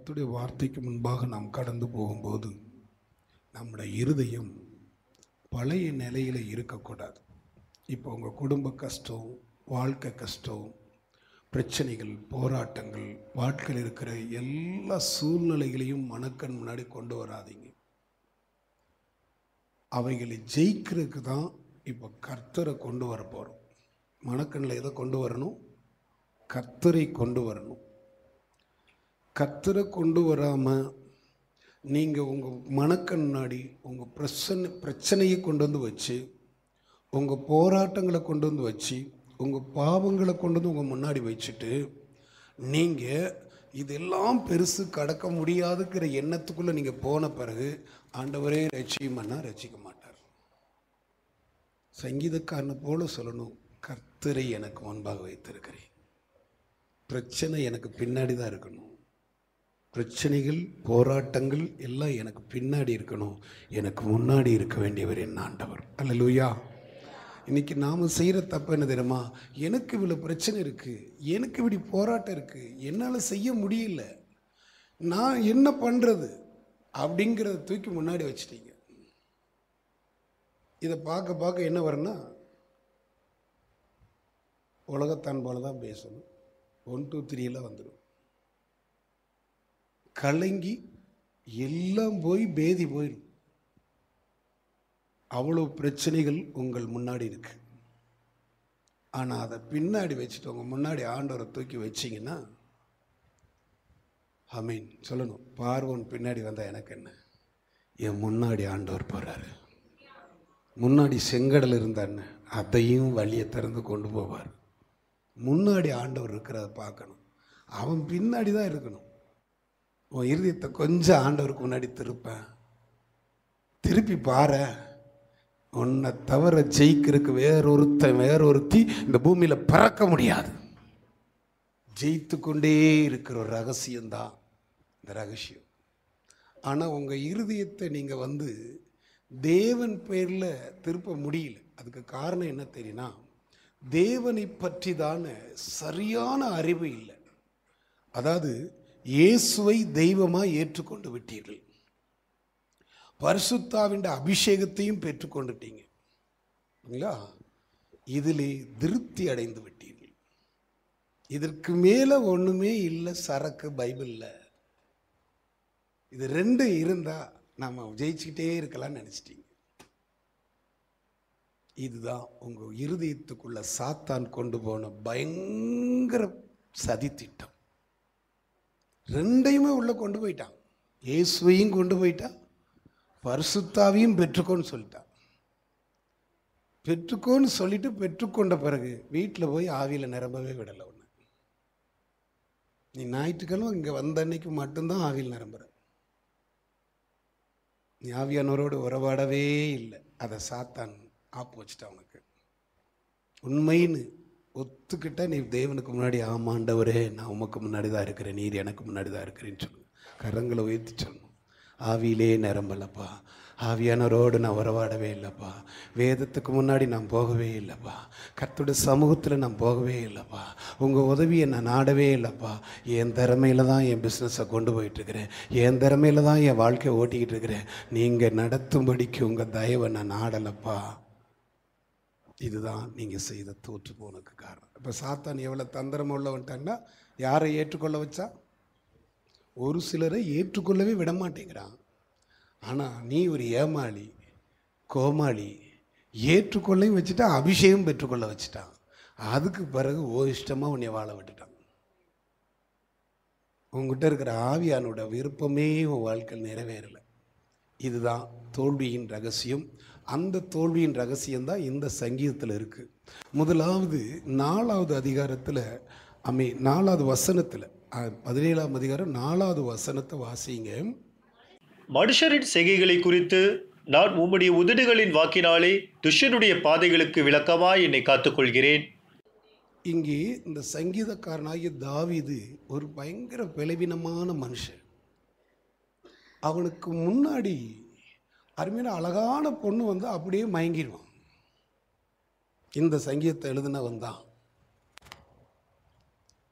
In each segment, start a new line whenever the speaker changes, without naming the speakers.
கர்த்தருடைய வார்த்தைக்கு முன்பாக நாம் கடந்து போகும்போது நம்முடைய இருதயம் பழைய நிலையில் இருக்கக்கூடாது இப்போ உங்கள் குடும்ப கஷ்டம் வாழ்க்கை கஷ்டம் பிரச்சனைகள் போராட்டங்கள் வாழ்க்கையில் இருக்கிற எல்லா சூழ்நிலைகளையும் மனக்கண் முன்னாடி கொண்டு வராதீங்க அவைகளை ஜெயிக்கிறதுக்கு தான் இப்போ கர்த்தரை கொண்டு வர போகிறோம் மனக்கண்ணில் எதை கொண்டு வரணும் கர்த்தரை கொண்டு வரணும் கர்த்தரை கொண்டு வராமல் நீங்கள் உங்கள் மனக்கண் முன்னாடி உங்கள் பிரச்சனை பிரச்சனையை கொண்டு வந்து வச்சு உங்கள் போராட்டங்களை கொண்டு வந்து வச்சு உங்கள் பாவங்களை கொண்டு வந்து உங்கள் முன்னாடி வச்சுட்டு நீங்கள் இதெல்லாம் பெருசு கடக்க முடியாதுங்கிற எண்ணத்துக்குள்ளே நீங்கள் போன பிறகு ஆண்டவரே ரட்சியுமன்னா ரட்சிக்க மாட்டார் சங்கீதக்காரனை போல சொல்லணும் கர்த்தரை எனக்கு முன்பாக வைத்திருக்கிறேன் பிரச்சனை எனக்கு பின்னாடி தான் இருக்கணும் பிரச்சனைகள் போராட்டங்கள் எல்லாம் எனக்கு பின்னாடி இருக்கணும் எனக்கு முன்னாடி இருக்க வேண்டியவர் என் ஆண்டவர் அல்லேலூயா இன்னைக்கு நாம் செய்கிற தப்பு என்ன தெரியுமா எனக்கு இவ்வளோ பிரச்சனை இருக்குது எனக்கு இப்படி போராட்டம் இருக்குது என்னால் செய்ய முடியல நான் என்ன பண்ணுறது அப்படிங்கிறத தூக்கி முன்னாடி வச்சிட்டீங்க இதை பார்க்க பார்க்க என்ன வரும்னா உலகத்தான் போல தான் பேசணும் ஒன் டூ த்ரீலாம் வந்துடும் கலங்கி எல்லாம் போய் பேதி போயிடும் அவ்வளோ பிரச்சனைகள் உங்கள் முன்னாடி இருக்கு ஆனால் அதை பின்னாடி வச்சுட்டு உங்கள் முன்னாடி ஆண்டவரை தூக்கி வச்சிங்கன்னா அமீன் சொல்லணும் பார்வன் பின்னாடி வந்தால் எனக்கு என்ன என் முன்னாடி ஆண்டவர் போகிறாரு முன்னாடி செங்கடல் இருந்தான்னு அதையும் வழியை திறந்து கொண்டு போவார் முன்னாடி ஆண்டவர் இருக்கிறத பார்க்கணும் அவன் பின்னாடி தான் இருக்கணும் உன் இருதயத்தை கொஞ்சம் ஆண்டவருக்கு முன்னாடி திருப்பேன் திருப்பி பாரு உன்னை தவிர ஜெயிக்கிறதுக்கு வேறொருத்தன் வேறொருத்தி இந்த பூமியில் பறக்க முடியாது ஜெயித்து கொண்டே இருக்கிற ஒரு ரகசியம்தான் இந்த ரகசியம் ஆனால் உங்கள் இருதயத்தை நீங்கள் வந்து தேவன் பேரில் திருப்ப முடியல அதுக்கு காரணம் என்ன தெரியுமா தேவனை பற்றி சரியான அறிவு இல்லை அதாவது இயேசுவை தெய்வமாக ஏற்றுக்கொண்டு விட்டீர்கள் பரிசுத்தாவின் அபிஷேகத்தையும் பெற்றுக்கொண்டுட்டீங்க இல்லைங்களா இதிலே திருப்தி அடைந்து விட்டீர்கள் இதற்கு மேலே ஒன்றுமே இல்லை சரக்கு பைபிளில் இது ரெண்டும் இருந்தால் நம்ம ஜெயிச்சுக்கிட்டே இருக்கலாம்னு நினச்சிட்டீங்க இதுதான் உங்கள் இருதயத்துக்குள்ள சாத்தான் கொண்டு போன பயங்கர சதி திட்டம் ரெண்டையுமே உள்ள கொண்டு போயிட்டான் இயேசுவையும் கொண்டு போயிட்டான் பரிசுத்தாவையும் பெற்றுக்கோன்னு சொல்லிட்டான் பெற்றுக்கோன்னு சொல்லிட்டு பெற்றுக்கொண்ட பிறகு வீட்டில் போய் ஆவியில் நிரம்பவே விடலை ஒன்று நீ ஞாயிற்றுக்கிழமை இங்கே வந்த அன்னைக்கு மட்டும்தான் ஆவியில் நிரம்புற நீ ஆவியானவரோடு உறவாடவே இல்லை அதை சாத்தான் ஆப்பு வச்சுட்டான் உனக்கு உண்மைன்னு ஒத்துக்கிட்ட நீ தேவனுக்கு முன்னாடி ஆமாண்டவரே நான் உமக்கு முன்னாடி தான் இருக்கிறேன் நீர் எனக்கு முன்னாடி தான் இருக்கிறேன்னு சொல்லு கரங்களை உயர்த்தி சொல்லணும் ஆவியிலே நிரம்பலப்பா ஆவியானவரோடு நான் உறவாடவே இல்லைப்பா வேதத்துக்கு முன்னாடி நான் போகவே இல்லைப்பா கர்த்தருடைய சமூகத்தில் நான் போகவே இல்லைப்பா உங்கள் உதவியை நான் நாடவே இல்லைப்பா என் திறமையில தான் என் பிஸ்னஸை கொண்டு போயிட்டுருக்கிறேன் என் திறமையில தான் என் வாழ்க்கையை ஓட்டிக்கிட்டு இருக்கிறேன் நீங்கள் நடத்தும்படிக்கு உங்கள் தயவை நான் நாடலப்பா இதுதான் நீங்கள் செய்த தோற்று போனதுக்கு காரணம் இப்போ சாத்தான் எவ்வளோ தந்திரம் உள்ளவன்ட்டான்னா யாரை ஏற்றுக்கொள்ள வச்சா ஒரு சிலரை ஏற்றுக்கொள்ளவே விட மாட்டேங்கிறான் ஆனால் நீ ஒரு ஏமாளி கோமாளி ஏற்றுக்கொள்ளையும் வச்சுட்டா அபிஷேகம் பெற்றுக்கொள்ள வச்சுட்டான் அதுக்கு பிறகு ஓ இஷ்டமாக உன்னை வாழ விட்டுட்டான் உங்ககிட்ட இருக்கிற ஆவியானோட விருப்பமே உன் வாழ்க்கையில் நிறைவேறலை இதுதான் தோல்வியின் ரகசியம் அந்த தோல்வியின் ரகசியம் தான் இந்த சங்கீதத்தில் இருக்குது முதலாவது நாலாவது அதிகாரத்தில் அமை நாலாவது வசனத்தில் பதினேழாம் அதிகாரம் நாலாவது வசனத்தை வாசிங்க
மனுஷரின் செய்கைகளை குறித்து நான் உம்முடைய உதடுகளின் வாக்கினாலே துஷ்யனுடைய பாதைகளுக்கு விளக்கமாய் என்னை காத்துக்கொள்கிறேன்
இங்கே இந்த சங்கீதக்காரனாகிய தாவீது ஒரு பயங்கர பலவீனமான மனுஷன் அவனுக்கு முன்னாடி அருமையான அழகான பொண்ணு வந்து அப்படியே மயங்கிடுவான் இந்த சங்கீதத்தை எழுதினவன் தான்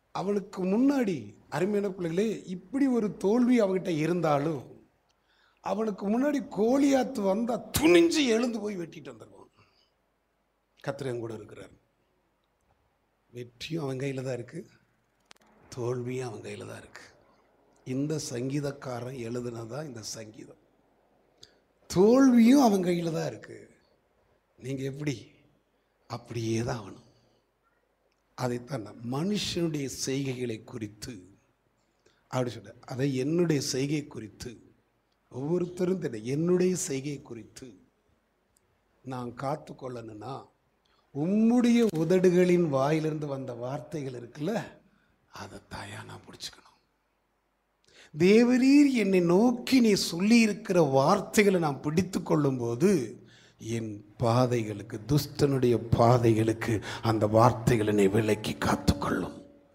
அவனுக்கு முன்னாடி அருமையான பிள்ளைகளே இப்படி ஒரு தோல்வி அவன்கிட்ட இருந்தாலும் அவனுக்கு முன்னாடி கோலியாத்து வந்தால் துணிஞ்சு எழுந்து போய் வெட்டிட்டு வந்துடுவான் கத்திரன் கூட இருக்கிறார் வெற்றியும் அவன் கையில் தான் இருக்குது தோல்வியும் அவன் கையில் தான் இருக்குது இந்த சங்கீதக்காரன் எழுதுனதான் இந்த சங்கீதம் தோல்வியும் அவன் கையில் தான் இருக்குது நீங்கள் எப்படி அப்படியே தான் ஆகணும் அதைத்தான் நான் மனுஷனுடைய செய்கைகளை குறித்து அப்படி சொல்ற அதை என்னுடைய செய்கை குறித்து ஒவ்வொருத்தரும் தெரியும் என்னுடைய செய்கை குறித்து நான் காத்து கொள்ளணும்னா உம்முடைய உதடுகளின் வாயிலிருந்து வந்த வார்த்தைகள் இருக்குல்ல அதை தாயா நான் பிடிச்சுக்கணும் தேவரீர் என்னை நோக்கி நீ சொல்லி இருக்கிற வார்த்தைகளை நான் பிடித்து கொள்ளும்போது என் பாதைகளுக்கு துஷ்டனுடைய பாதைகளுக்கு அந்த வார்த்தைகளை என்னை விலக்கி காத்துக்கொள்ளும்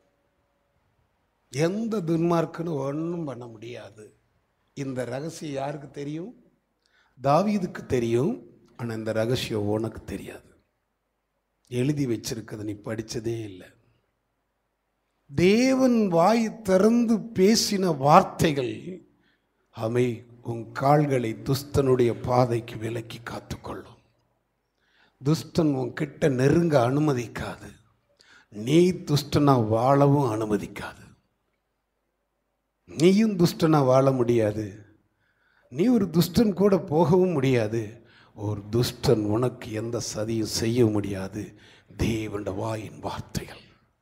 எந்த துன்மார்க்குன்னு ஒன்றும் பண்ண முடியாது இந்த ரகசியம் யாருக்கு தெரியும் தாவீதுக்கு தெரியும் ஆனால் இந்த ரகசியம் உனக்கு தெரியாது எழுதி வச்சிருக்கிறது நீ படித்ததே இல்லை தேவன் வாய் திறந்து பேசின வார்த்தைகள் அவை உன் கால்களை துஸ்தனுடைய பாதைக்கு விலக்கி காத்துக்கொள்ளும் துஷ்டன் உன் கிட்ட நெருங்க அனுமதிக்காது நீ துஷ்டனா வாழவும் அனுமதிக்காது நீயும் துஷ்டனா வாழ முடியாது நீ ஒரு துஷ்டன் கூட போகவும் முடியாது ஒரு துஷ்டன் உனக்கு எந்த சதியும் செய்ய முடியாது தேவண்ட வாயின் வார்த்தைகள்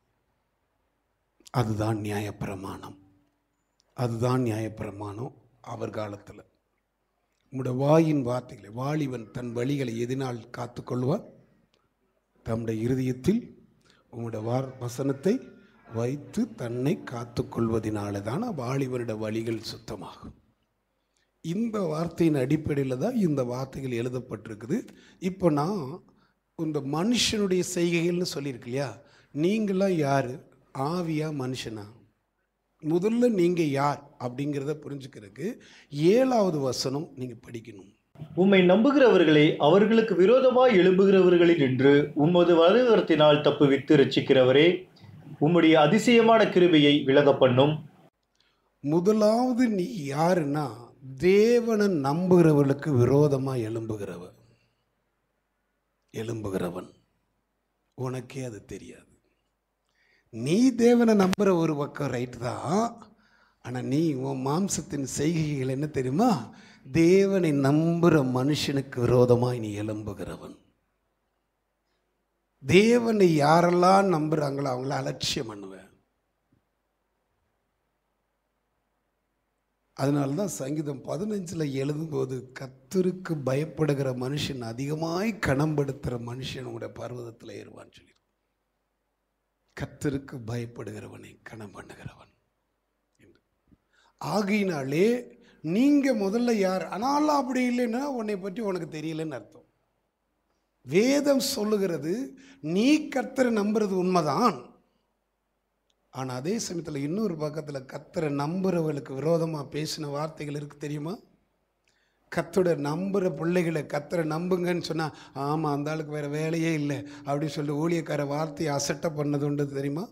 அதுதான் நியாயப்பிரமாணம் அதுதான் நியாயப்பிரமாணம் அவர் காலத்தில் உம்முடைய வாயின் வார்த்தைகளை வாலிபன் தன் வழிகளை எதினால் காத்துக்கொள்வார் தம்முடைய இருதயத்தில் உம்முடைய வார் வசனத்தை வைத்து தன்னை காத்துக்கொள்வதனால தான் வாலிபனுடைய வழிகள் சுத்தமாகும் இந்த வார்த்தையின் அடிப்படையில் தான் இந்த வார்த்தைகள் எழுதப்பட்டிருக்குது இப்போ நான் இந்த மனுஷனுடைய செய்கைகள்னு சொல்லியிருக்கு இல்லையா நீங்களாம் யார் ஆவியா மனுஷனா முதல்ல நீங்கள் யார் அப்படிங்கிறத புரிஞ்சுக்கிறதுக்கு ஏழாவது வசனம் நீங்கள் படிக்கணும்
உம்மை நம்புகிறவர்களை அவர்களுக்கு விரோதமாய் எழும்புகிறவர்களில் நின்று உமது வலதுகரத்தினால் தப்புவித்து ரட்சிக்கிறவரே உம்முடைய அதிசயமான கிருபையை விலக பண்ணும்
முதலாவது நீ யாருன்னா தேவனை நம்புகிறவர்களுக்கு விரோதமாக எழும்புகிறவன் எழும்புகிறவன் உனக்கே அது தெரியாது நீ தேவனை நம்புகிற ஒரு பக்கம் ரைட் தான் ஆனால் நீ உன் மாம்சத்தின் செய்கைகள் என்ன தெரியுமா தேவனை நம்புகிற மனுஷனுக்கு விரோதமாய் நீ எழும்புகிறவன் தேவனை யாரெல்லாம் நம்புகிறாங்களோ அவங்கள அலட்சியம் பண்ணுவேன் அதனால தான் சங்கீதம் பதினஞ்சில் எழுதும்போது கத்தருக்கு பயப்படுகிற மனுஷன் அதிகமாய் கணம்படுத்துகிற மனுஷனோட பர்வதத்தில் ஏறுவான்னு சொல்லி கத்தருக்கு பயப்படுகிறவனை கணம் பண்ணுகிறவன் என்று ஆகையினாலே நீங்கள் முதல்ல யார் ஆனாலும் அப்படி இல்லைன்னா உன்னை பற்றி உனக்கு தெரியலன்னு அர்த்தம் வேதம் சொல்லுகிறது நீ கர்த்தரை நம்புறது உண்மைதான் ஆனால் அதே சமயத்தில் இன்னொரு பக்கத்தில் கத்தரை நம்புறவர்களுக்கு விரோதமாக பேசின வார்த்தைகள் இருக்கு தெரியுமா கத்தோட நம்புகிற பிள்ளைகளை கத்தரை நம்புங்கன்னு சொன்னால் ஆமாம் அந்த ஆளுக்கு வேறு வேலையே இல்லை அப்படின்னு சொல்லிட்டு ஊழியக்கார வார்த்தையை அசட்டை பண்ணது உண்டு தெரியுமா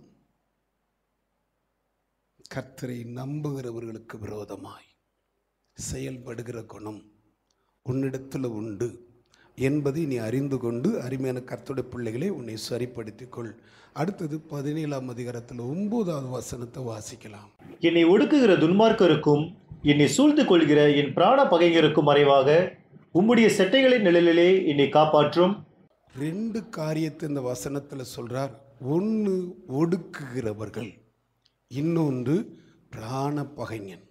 கர்த்தரை நம்புகிறவர்களுக்கு விரோதமாய் செயல்படுகிற குணம் உன்னிடத்தில் உண்டு என்பதை நீ அறிந்து கொண்டு அருமையான கர்த்தருடைய பிள்ளைகளை உன்னை சரிப்படுத்திக் கொள் அடுத்தது பதினேழாம் அதிகாரத்தில் ஒன்பதாவது வசனத்தை வாசிக்கலாம்
என்னை ஒடுக்குகிற துன்மார்க்கருக்கும் என்னை சூழ்ந்து கொள்கிற என் பிராண பகைஞருக்கும் மறைவாக உம்முடைய செட்டைகளின் நிழலிலே என்னை காப்பாற்றும்
ரெண்டு காரியத்தை இந்த வசனத்தில் சொல்றார் ஒன்று ஒடுக்குகிறவர்கள் இன்னொன்று பிராண பகைஞன்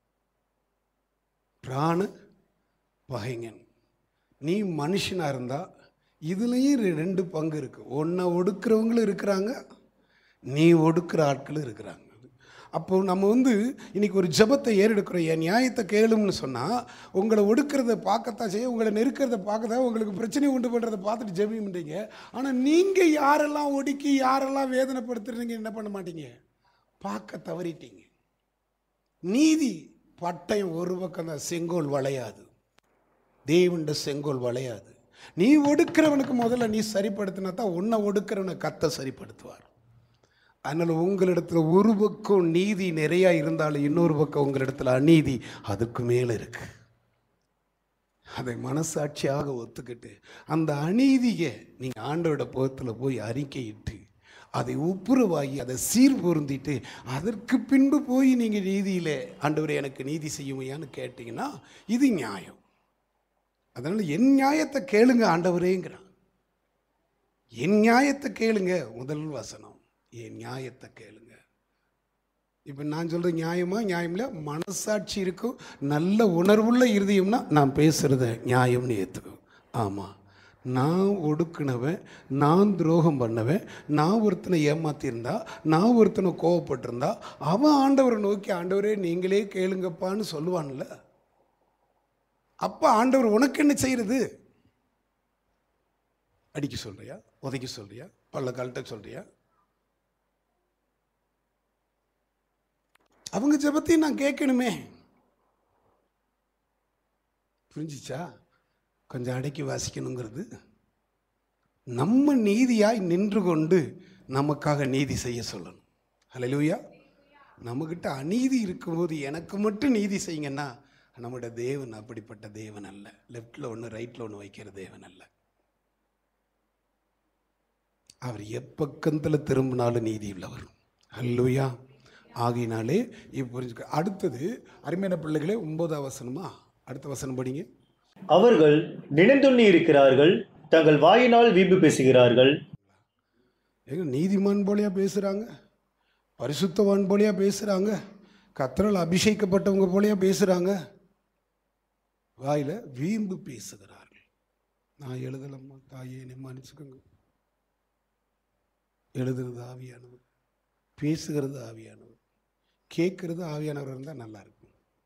பிராண பகைஞன் நீ மனுஷனாக இருந்தால் இதுலேயும் ரெ- ரெண்டு பங்கு இருக்குது ஒன்றை ஒடுக்குறவங்களும் இருக்கிறாங்க நீ ஒடுக்குற ஆட்களும் இருக்கிறாங்க அப்போ நம்ம வந்து இன்னைக்கு ஒரு ஜெபத்தை ஏறெடுக்கிறோம் என் நியாயத்தை கேளும்னு சொன்னால் உங்களை ஒடுக்கிறத பார்க்கத்தான் செய்ய உங்களை நெருக்கிறத பார்க்க தான் உங்களுக்கு பிரச்சனை உண்டு பண்ணுறதை பார்த்துட்டு ஜெபின்றீங்க ஆனால் நீங்கள் யாரெல்லாம் ஒடுக்கி யாரெல்லாம் வேதனைப்படுத்துறீங்க என்ன பண்ண மாட்டீங்க பார்க்க தவறிட்டீங்க நீதி பட்டயம் ஒரு பக்கம் தான் செங்கோல் வளையாது தேவண்ட செங்கோல் வளையாது நீ ஒடுக்கிறவனுக்கு முதல்ல நீ சரிப்படுத்தினா தான் உன்னை ஒடுக்கிறவனை கத்த சரிப்படுத்துவார் அதனால் உங்களிடத்துல ஒரு பக்கம் நீதி நிறையா இருந்தாலும் இன்னொரு பக்கம் உங்களிடத்துல அநீதி அதுக்கு மேலே இருக்கு அதை மனசாட்சியாக ஒத்துக்கிட்டு அந்த அநீதியை நீங்கள் ஆண்டோட புகத்தில் போய் அறிக்கையிட்டு அதை ஒப்புரவாகி அதை சீர் பொருந்திட்டு அதற்கு பின்பு போய் நீங்கள் நீதியில் ஆண்டவரே எனக்கு நீதி செய்யுமையான்னு கேட்டிங்கன்னா இது நியாயம் அதனால் என் நியாயத்தை கேளுங்க ஆண்டவரேங்கிறான் என் நியாயத்தை கேளுங்க முதல் வசனம் என் நியாயத்தை கேளுங்க இப்போ நான் சொல்கிற நியாயமா நியாயம் இல்லை மனசாட்சி இருக்கும் நல்ல உணர்வுள்ள இருதயம்னா நான் பேசுகிறத நியாயம்னு ஏற்றுக்கும் ஆமாம் நான் ஒடுக்குனவன் நான் துரோகம் பண்ணவன் நான் ஒருத்தனை ஏமாத்தியிருந்தா நான் ஒருத்தனை கோவப்பட்டிருந்தா அவன் ஆண்டவரை நோக்கி ஆண்டவரே நீங்களே கேளுங்கப்பான்னு சொல்லுவான்ல அப்போ ஆண்டவர் உனக்கு என்ன செய்யறது அடிக்க சொல்றியா உதைக்க சொல்றியா பல்ல கழட்ட சொல்றியா அவங்க ஜெபத்தையும் நான் கேட்கணுமே புரிஞ்சிச்சா கொஞ்சம் அடக்கி வாசிக்கணுங்கிறது நம்ம நீதியாய் நின்று கொண்டு நமக்காக நீதி செய்ய சொல்லணும் ஹalleluya நம்மக்கிட்ட அநீதி இருக்கும்போது எனக்கு மட்டும் நீதி செய்யுங்கன்னா நம்முடைய தேவன் அப்படிப்பட்ட தேவன் அல்ல லெஃப்டில் ஒன்று ரைட்டில் ஒன்று வைக்கிற தேவன் அல்ல அவர் எப்பக்கத்தில் திரும்பினாலும் நீதி உள்ளவர் அல்லுயா ஆகினாலே இப்போ புரிஞ்சுக்க அடுத்தது அருமையான பிள்ளைகளே ஒன்பதாம் வசனமா அடுத்த வசனம் படிங்க
அவர்கள் நினைந்துண்ணி இருக்கிறார்கள் தங்கள் வாயினால் வீம்பு பேசுகிறார்கள்
ஏங்க நீதிமான் போலியா பேசுகிறாங்க பரிசுத்தவான் போலியா பேசுகிறாங்க கத்தரால் அபிஷேகப்பட்டவங்க போலியா பேசுகிறாங்க வாயில் வீம்பு பேசுகிறார்கள் நான் எழுதலம்மா தாயே என்னை மன்னிச்சுக்கோங்க எழுதுறது ஆவியானவர் பேசுகிறது ஆவியானவர் கேட்கறது ஆவியானவர் இருந்தால் நல்லா இருக்கும்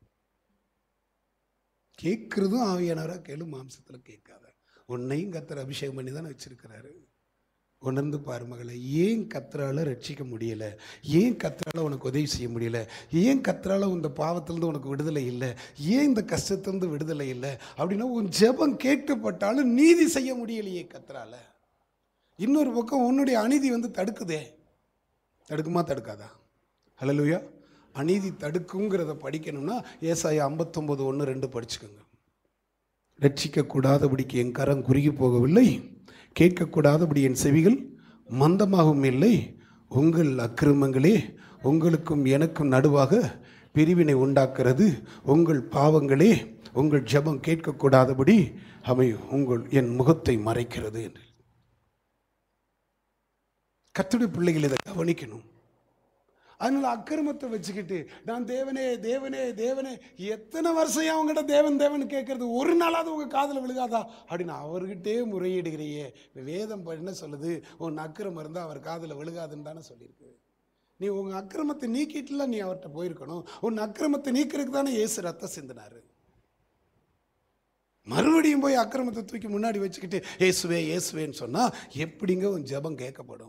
கேட்கறதும் ஆவியானவராக கேளு மாம்சத்தில் கேட்காத உன்னையும் கத்தர் அபிஷேகம் பண்ணி தானே வச்சிருக்கிறாரு உணர்ந்து பாரு மகளே ஏன் கத்தரால ரட்சிக்க முடியல ஏன் கத்தரால உனக்கு உதவி செய்ய முடியல ஏன் கத்தரால இந்த பாவத்திலிருந்து உனக்கு விடுதலை இல்லை ஏன் இந்த கஷ்டத்திலிருந்து விடுதலை இல்லை அப்படின்னா உன் ஜெபம் கேட்கப்பட்டாலும் நீதி செய்ய முடியலையே கத்தரால இன்னொரு பக்கம் உன்னுடைய அநீதி வந்து தடுக்குதே தடுக்குமா தடுக்காதா ஹalleluya அநீதி தடுக்குங்கிறத படிக்கணும்னா ஏசாயா ஐம்பத்தொம்போது ஒன்று ரெண்டு படிச்சுக்கோங்க ரட்சிக்கக்கூடாதபடிக்கு என் கரம் குறுகி போகவில்லை கேட்கக்கூடாதபடி என் செவிகள் மந்தமாகவும் இல்லை உங்கள் அக்கிரமங்களே உங்களுக்கும் எனக்கும் நடுவாக பிரிவினை உண்டாக்குறது உங்கள் பாவங்களே உங்கள் ஜெபம் கேட்கக்கூடாதபடி அவை உங்கள் என் முகத்தை மறைக்கிறது என்று கத்துடைய பிள்ளைகள் இதை கவனிக்கணும் அதனால அக்கிரமத்தை வச்சுக்கிட்டு நான் தேவனே தேவனே தேவனே எத்தனை வருஷம் அவங்ககிட்ட தேவன் தேவன் கேட்கறது ஒரு நாளாவது உங்க காதில் விழுகாதா அப்படின்னு அவர்கிட்டே முறையிடுகிறியே வேதம் இப்ப என்ன சொல்லுது உன் அக்கிரமம் இருந்தால் அவர் காதில் விழுகாதுன்னு தானே சொல்லியிருக்கு நீ உங்க அக்கிரமத்தை நீக்கிட்டுல நீ அவர்கிட்ட போயிருக்கணும் உன் அக்கிரமத்தை நீக்கிறதுக்கு தானே இயேசு ரத்தம் சிந்தினாரு மறுபடியும் போய் அக்கிரமத்தை தூக்கி முன்னாடி வச்சுக்கிட்டு இயேசுவே இயேசுவேன்னு சொன்னா எப்படிங்க உன் ஜெபம் கேட்கப்படும்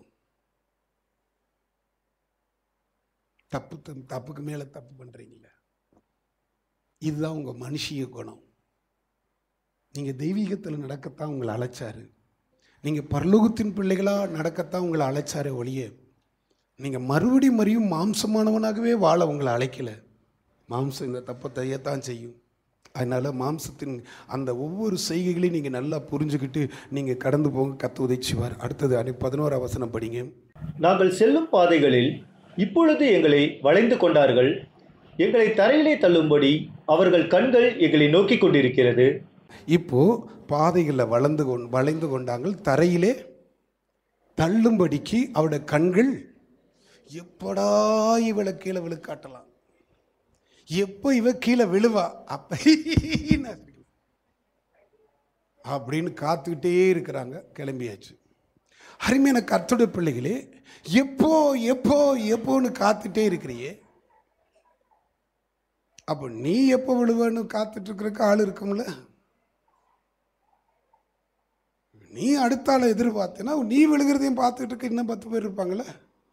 தப்பு தம்- தப்புக்கு மேலே தப்பு பண்ணுறீங்களே இதுதான் உங்கள் மனுஷிய குணம் நீங்கள் தெய்வீகத்தில் நடக்கத்தான் உங்களை அழைச்சாரு நீங்கள் பரலோகத்தின் பிள்ளைகளாக நடக்கத்தான் உங்களை அழைச்சாரே ஒழிய நீங்கள் மறுபடி மறுபடியும் மாம்சமானவனாகவே வாழ உங்களை அழைக்கல மாம்சம் இந்த தப்பை செய்யத்தான் செய்யும் அதனால் மாம்சத்தின் அந்த ஒவ்வொரு செய்கைகளையும் நீங்கள் நல்லா புரிஞ்சுக்கிட்டு நீங்கள் கடந்து போங்க கத்து உதைச்சுவார் அடுத்தது அனி பதினோரா வசனம் படிங்க
நாங்கள் செல்லும் பாதைகளில் இப்பொழுது எங்களை வளைந்து கொண்டார்கள் எங்களை தரையிலே தள்ளும்படி அவர்கள் கண்கள் எங்களை நோக்கிக் கொண்டிருக்கிறது
இப்போ பாதைகளில் வளர்ந்து கொண் வளைந்து கொண்டாங்கள் தரையிலே தள்ளும்படிக்கு அவருடைய கண்கள் எப்படா இவளை கீழே விழுக்காட்டலாம் எப்போ இவ கீழே விழுவா அப்ப நான் சிரிக்கலாம். அப்படின்னு காத்துக்கிட்டே இருக்கிறாங்க கிளம்பியாச்சு அருமையான கர்த்தருடைய பிள்ளைகளே எப்போ எப்போ எப்போன்னு காத்துட்டே இருக்கிறியே அப்போ நீ எப்போ விழுவேன்னு காத்துட்டு இருக்கிறக்கு ஆள் இருக்கும்ல நீ அடுத்த ஆளை எதிர்பார்த்தேன்னா நீ விழுகிறதையும் பார்த்துட்டு இருக்க இன்னும் பத்து பேர் இருப்பாங்களே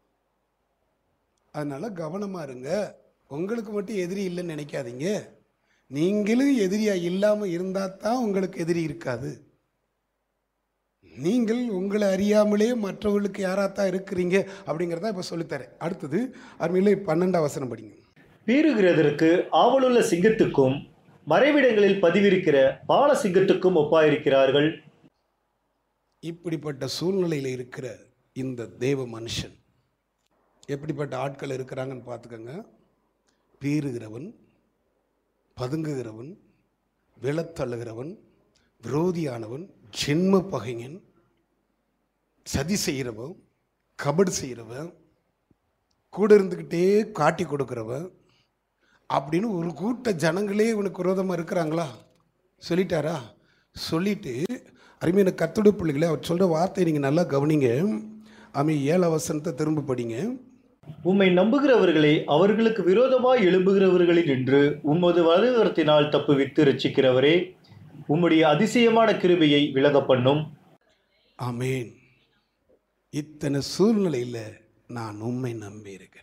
அதனால கவனமா இருங்க உங்களுக்கு மட்டும் எதிரி இல்லைன்னு நினைக்காதீங்க நீங்களும் எதிரியா இல்லாம இருந்தா தான் உங்களுக்கு எதிரி இருக்காது நீங்கள் உங்களை அறியாமலே மற்றவர்களுக்கு யாராத்தான் இருக்கிறீங்க அப்படிங்கிறத இப்போ சொல்லித்தரேன் அடுத்தது அருமையிலே பன்னெண்டாம் வசனம் படிங்க
பீறுகிறதற்கு ஆவலுள்ள சிங்கத்துக்கும் மறைவிடங்களில் பதிவிருக்கிற பால சிங்கத்துக்கும் ஒப்பாயிருக்கிறார்கள்
இப்படிப்பட்ட சூழ்நிலையில் இருக்கிற இந்த தேவ மனுஷன் எப்படிப்பட்ட ஆட்கள் இருக்கிறாங்கன்னு பார்த்துக்கோங்க பீறுகிறவன் பதுங்குகிறவன் விளத்தள்ளுகிறவன் விரோதியானவன் ஜென்ம பகைஞன் சதி செய்கிறவன் கபடு செய்கிறவன் கூட இருந்துக்கிட்டே காட்டி கொடுக்குறவன் அப்படின்னு ஒரு கூட்ட ஜனங்களே இவனுக்கு விரோதமாக இருக்கிறாங்களா சொல்லிட்டாரா சொல்லிட்டு அருமையான கத்துடைய பிள்ளைகளே அவர் சொல்கிற வார்த்தையை நீங்கள் நல்லா கவனிங்க அமை ஏழு வசனத்தை திரும்ப படிங்க
உம்மை நம்புகிறவர்களை அவர்களுக்கு விரோதமாய் எழும்புகிறவர்களில் நின்று உமது வலதுகரத்தினால் தப்புவித்து ரட்சிக்கிறவரே உம்முடைய அதிசயமான கிருபையை விலக பண்ணும்
ஆமேன் இத்தனை சூழ்நிலையில் நான் உண்மை நம்பி இருக்கிறேன்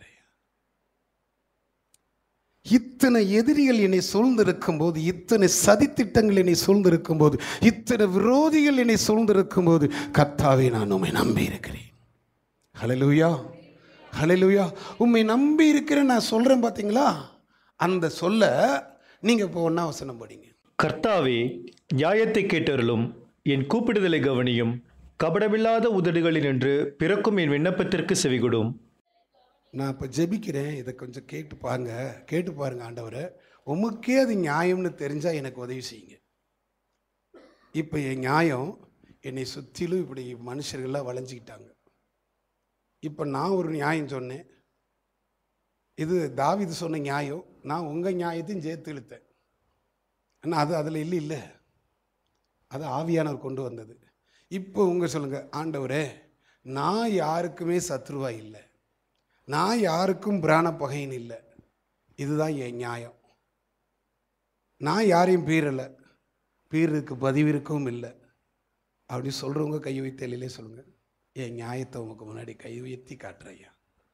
இத்தனை எதிரிகள் என்னை சூழ்ந்திருக்கும் போது இத்தனை சதித்திட்டங்கள் என்னை சூழ்ந்திருக்கும் போது இத்தனை விரோதிகள் என்னை சூழ்ந்திருக்கும் போது கர்த்தாவே நான் உண்மை நம்பி இருக்கிறேன் ஹalleluya ஹalleluya உண்மை நம்பி இருக்கிறேன் நான் சொல்கிறேன் பார்த்தீங்களா அந்த சொல்ல நீங்கள் இப்போ ஒன்றா வசனம் படிங்க
கர்த்தாவே நியாயத்தை கேட்டருளும் என் கூப்பிடுதலை கவனியும் கபடமில்லாத உதடுகளில் நின்று பிறக்கும் என் விண்ணப்பத்திற்கு செவிகொடும்
நான் இப்போ ஜெபிக்கிறேன் இதை கொஞ்சம் கேட்டு பாருங்க கேட்டு பாருங்க ஆண்டவரை உமக்கே அது நியாயம்னு தெரிஞ்சால் எனக்கு உதவி செய்யுங்க இப்போ என் நியாயம் என்னை சுற்றிலும் இப்படி மனுஷர்கள்லாம் வளைஞ்சிக்கிட்டாங்க இப்போ நான் ஒரு நியாயம் சொன்னேன் இது தாவிது சொன்ன நியாயம் நான் உங்கள் நியாயத்தையும் சேர்த்து இழுத்தேன் ஆனால் அது அதில் இல்லை இல்லை அது ஆவியானவர் கொண்டு வந்தது இப்போ உங்க சொல்லுங்கள் ஆண்டவரே நான் யாருக்குமே சத்ருவா இல்லை நான் யாருக்கும் பிராண பகையின் இல்லை இதுதான் என் நியாயம் நான் யாரையும் பீறலை பீறதுக்கு பதிவிருக்கவும் இல்லை அப்படி சொல்கிறவங்க கை வைத்தலிலே சொல்லுங்கள் என் நியாயத்தை உமக்கு முன்னாடி கை உயர்த்தி காட்டுறையா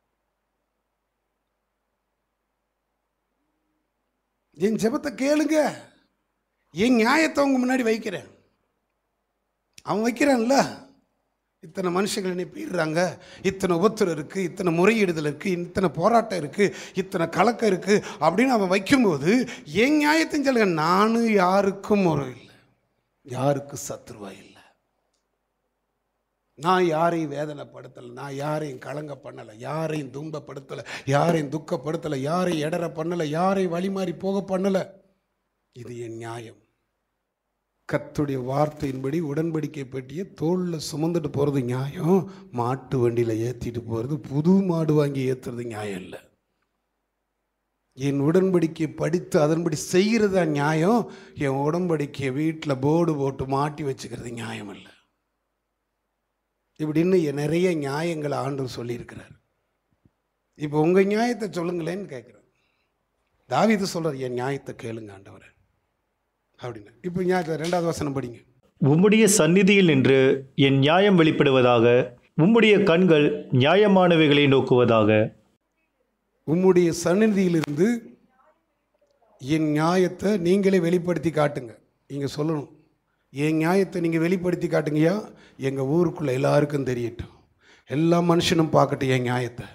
என் ஜெபத்தை கேளுங்க என் நியாயத்தை உங்க முன்னாடி வைக்கிறேன் அவன் வைக்கிறான்ல இத்தனை மனுஷங்கள் என்னை பீடுறாங்க இத்தனை உபத்திரம் இருக்குது இத்தனை முறையீடுதல் இருக்குது இத்தனை போராட்டம் இருக்குது இத்தனை கலக்கம் இருக்குது அப்படின்னு அவன் வைக்கும்போது என் நியாயத்தையும் சொல்லுங்க நானும் யாருக்கும் முறை இல்லை யாருக்கும் சத்ருவா இல்லை நான் யாரையும் வேதனைப்படுத்தலை நான் யாரையும் கலங்க பண்ணலை யாரையும் துன்பப்படுத்தலை யாரையும் துக்கப்படுத்தலை யாரையும் இடற பண்ணலை யாரையும் வழிமாறி போக பண்ணலை இது என் நியாயம் கத்துடைய வார்த்தையின்படி உடன்படிக்கை பெட்டியை தோளில் சுமந்துட்டு போகிறது நியாயம் மாட்டு வண்டியில் ஏற்றிட்டு போகிறது புது மாடு வாங்கி ஏற்றுறது நியாயம் இல்லை என் உடன்படிக்கையை படித்து அதன்படி செய்கிறதா நியாயம் என் உடன்படிக்கையை வீட்டில் போர்டு போட்டு மாட்டி வச்சுக்கிறது நியாயம் இல்லை இப்படின்னு என் நிறைய நியாயங்களை ஆண்டவர் சொல்லியிருக்கிறார் இப்போ உங்கள் நியாயத்தை சொல்லுங்களேன்னு கேட்குறேன் தாவீது சொல்கிறார் என் நியாயத்தை கேளுங்க ஆண்டவரை அப்படின்னு இப்போ நியாயத்தை ரெண்டாவது வசனம் படிங்க
உம்முடைய சந்நிதியில் நின்று என் நியாயம் வெளிப்படுவதாக உம்முடைய கண்கள் நியாயமானவைகளை நோக்குவதாக
உம்முடைய சந்நிதியிலிருந்து என் நியாயத்தை நீங்களே வெளிப்படுத்தி காட்டுங்க நீங்கள் சொல்லணும் என் நியாயத்தை நீங்கள் வெளிப்படுத்தி காட்டுங்கய்யா எங்கள் ஊருக்குள்ளே எல்லாருக்கும் தெரியட்டும் எல்லா மனுஷனும் பார்க்கட்டும் என் நியாயத்தை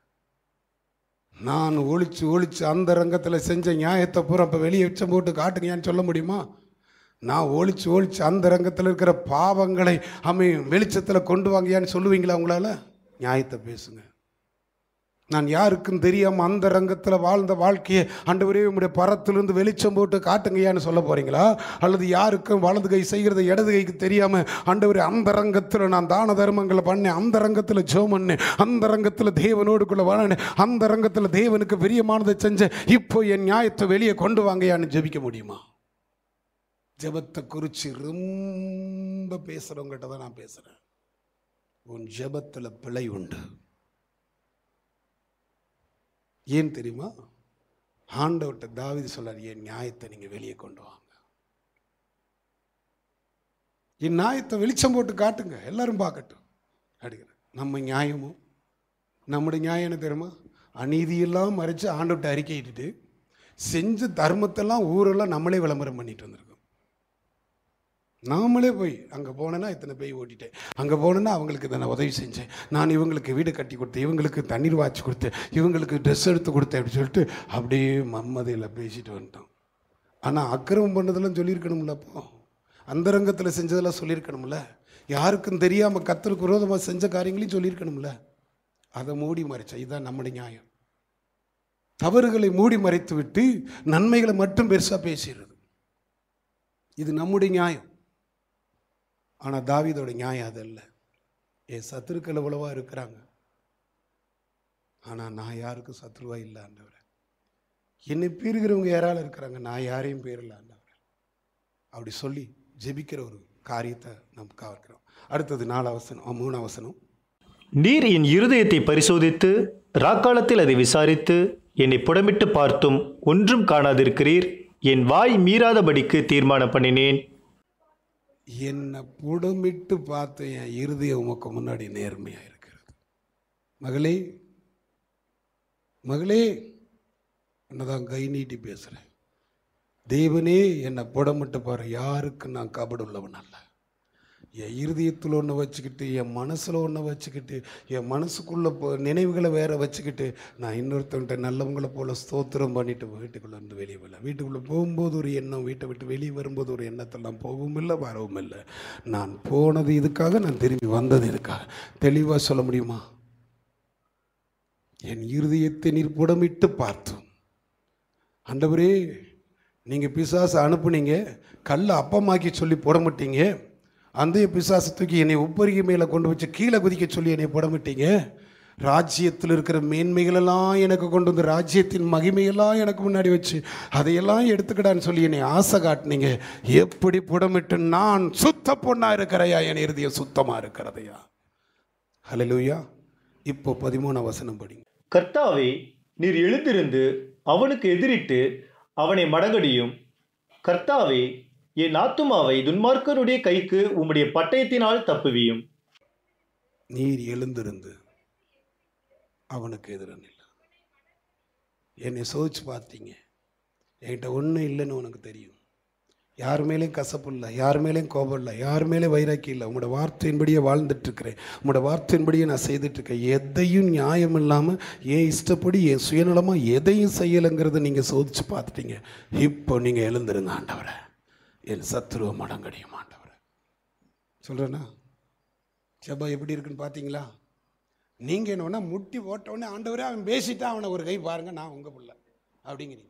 நான் ஒழிச்சு ஒழிச்சு அந்த ரங்கத்தில் செஞ்ச நியாயத்தை பூரா இப்போ வெளியே வச்சம் போட்டு காட்டுங்கயான்னு சொல்ல முடியுமா நான் ஒழிச்சு ஒழிச்சு அந்த ரங்கத்தில் இருக்கிற பாவங்களை அமை வெளிச்சத்தில் கொண்டு வாங்கயான்னு சொல்லுவீங்களா உங்களால் நியாயத்தை பேசுங்க நான் யாருக்கும் தெரியாமல் அந்த ரங்கத்தில் வாழ்ந்த வாழ்க்கையை ஆண்டவரே உம்முடைய பரத்திலிருந்து வெளிச்சம் போட்டு காட்டுங்கய்யான்னு சொல்ல போகிறீங்களா அல்லது யாருக்கும் வலது கை செய்கிறது இடது கைக்கு தெரியாமல் ஆண்டவரே அந்த ரங்கத்தில் நான் தான தர்மங்களை பண்ணேன் அந்த ரங்கத்தில் ஜெபம் பண்ணேன் அந்த ரங்கத்தில் தேவனோடுக்குள்ள வாழனேன் அந்த ரங்கத்தில் தேவனுக்கு பிரியமானதை செஞ்சேன் இப்போ என் நியாயத்தை வெளியே கொண்டு வாங்கயான்னு ஜெபிக்க முடியுமா ஜெபத்தை குறித்து ரொம்ப பேசுகிறவங்ககிட்ட தான் நான் பேசுகிறேன் உன் ஜெபத்தில் பிழை உண்டு ஏன் தெரியுமா ஆண்டவர்கிட்ட தாவிது சொல்லார் என் நியாயத்தை நீங்கள் வெளியே கொண்டு வாங்க என் நியாயத்தை வெளிச்சம் போட்டு காட்டுங்க எல்லாரும் பார்க்கட்டும் அப்படிங்கிற நம்ம நியாயமும் நம்முடைய நியாயம் என்ன தெரியுமா அநீதியெல்லாம் மறைச்சு ஆண்டவர்கிட்ட அறிக்கையிட்டுட்டு செஞ்ச தர்மத்தெல்லாம் ஊரெல்லாம் நம்மளே விளம்பரம் பண்ணிட்டு வந்திருக்கோம் நாமளே போய் அங்கே போனேன்னா இத்தனை பேய் ஓட்டிட்டேன் அங்கே போனேன்னா அவங்களுக்கு இதை நான் உதவி செஞ்சேன் நான் இவங்களுக்கு வீடு கட்டி கொடுத்தேன் இவங்களுக்கு தண்ணீர் வாய்ச்சி கொடுத்தேன் இவங்களுக்கு ட்ரெஸ் எடுத்து கொடுத்தேன் அப்படின்னு சொல்லிட்டு அப்படியே மம்மதையில் பேசிட்டு வந்துட்டோம் ஆனால் அக்கிரமம் பண்ணதெல்லாம் சொல்லியிருக்கணும்ல அப்போ அந்தரங்கத்தில் செஞ்சதெல்லாம் சொல்லியிருக்கணும்ல யாருக்கும் தெரியாமல் கத்தருக்கு விரோதமாக செஞ்ச காரியங்களையும் சொல்லியிருக்கணும்ல அதை மூடி மறைச்சா இதுதான் நம்முடைய நியாயம் தவறுகளை மூடி மறைத்து விட்டு நன்மைகளை மட்டும் பெருசாக பேசிடுறது இது நம்முடைய நியாயம் ஆனால் தாவீதோட நியாயம் அது இல்லை என் சத்துருக்கள் எவ்வளவா இருக்கிறாங்க ஆனால் நான் யாருக்கும் சத்ருவா இல்லை ஆண்டவரே என்னை பீறுகிறவங்க யாரால இருக்கிறாங்க நான் யாரையும் பேரல ஆண்டவரே அப்படி சொல்லி ஜெபிக்கிற ஒரு காரியத்தை நம்ம காக்கிறோம் அடுத்தது நாலு அவசனம் மூணு அவசனம்
நீர் என் இருதயத்தை பரிசோதித்து ராக்காலத்தில் அதை விசாரித்து என்னை புடமிட்டு பார்த்தும் ஒன்றும் காணாதிருக்கிறீர் என் வாய் மீறாதபடிக்கு தீர்மானம் பண்ணினேன்
என்னை புடமிட்டு பார்த்து என் இருதயம் உமக்கு முன்னாடி நேர்மையாக இருக்கிறது மகளே மகளே என்னதான் கை நீட்டி பேசுகிறேன் தேவனே என்னை புடமிட்டு பாரு யாருக்கு நான் கபடு உள்ளவன் அல்ல என் இருதயத்தில் ஒன்று வச்சுக்கிட்டு என் மனசில் ஒன்று வச்சுக்கிட்டு என் மனசுக்குள்ளே போ நினைவுகளை வேற வச்சுக்கிட்டு நான் இன்னொருத்தவன்ட்ட நல்லவங்களை போல ஸ்தோத்திரம் பண்ணிட்டு வீட்டுக்குள்ளே இருந்து வெளியே வரல வீட்டுக்குள்ளே போகும்போது ஒரு எண்ணம் வீட்டை விட்டு வெளியே வரும்போது ஒரு எண்ணத்தெல்லாம் போகவும் இல்லை வரவும் இல்லை நான் போனது இதுக்காக நான் திரும்பி வந்தது இதுக்காக தெளிவாக சொல்ல முடியுமா என் இருதயத்தை நீர் புடமிட்டு பார்த்தோம் ஆண்டவரே நீங்கள் பிசாசை அனுப்புனீங்க கல்லை அப்பமாக்கி சொல்லி புடமிட்டீங்க அந்த பிசாசை தூக்கி என்னை உப்பரிகை மேலே கொண்டு வச்சு கீழே குதிக்க சொல்லி என்னை புடமிட்டீங்க ராஜ்யத்தில் இருக்கிற மேன்மைகளெல்லாம் எனக்கு கொண்டு வந்து ராஜ்யத்தின் மகிமையெல்லாம் எனக்கு முன்னாடி வச்சு அதையெல்லாம் எடுத்துக்கிடான்னு சொல்லி என்னை ஆசை காட்டினீங்க எப்படி புடமிட்டு நான் சுத்த பொண்ணா இருக்கிறையா என் இருதயம் சுத்தமாக இருக்கிறதையா ஹalleluya இப்போ பதிமூணு வசனம் படிங்க
கர்த்தாவே நீர் எழுந்திருந்து அவனுக்கு எதிரிட்டு அவனை மடங்கடியும் கர்த்தாவே என் ஆத்துமாவை துன்மார்க்கருடைய கைக்கு உம்முடைய பட்டயத்தினால் தப்புவியும்
நீர் எழுந்திருந்து அவனுக்கு எதிரன் இல்லை என்னை சோதிச்சு பார்த்தீங்க என்கிட்ட ஒன்றும் இல்லைன்னு உனக்கு தெரியும் யார் மேலேயும் கசப்பு இல்லை யார் மேலேயும் கோபம் இல்லை யார் மேலே வைராக்கி இல்லை உங்களோட வார்த்தையின்படியே வாழ்ந்துட்டுருக்கிறேன் உங்களோட வார்த்தையின்படியே நான் செய்துட்ருக்கேன் எதையும் நியாயம் இல்லாமல் என் இஷ்டப்படி என் சுயநலமாக எதையும் செய்யலைங்கிறத நீங்கள் சோதிச்சு பார்த்துட்டீங்க இப்போ நீங்கள் எழுந்துருங்க ஆண்டவரை என் சத்துருவ மடங்கடியும் ஆண்டவரை சொல்கிறேன்னா செபா எப்படி இருக்குன்னு பார்த்தீங்களா நீங்கள் என்ன வேணா முட்டி போட்ட உடனே ஆண்டவரே அவன் பேசிட்டா அவனை ஒரு கை பாருங்க நான் உங்கள் பிள்ளை அப்படிங்கிறீங்க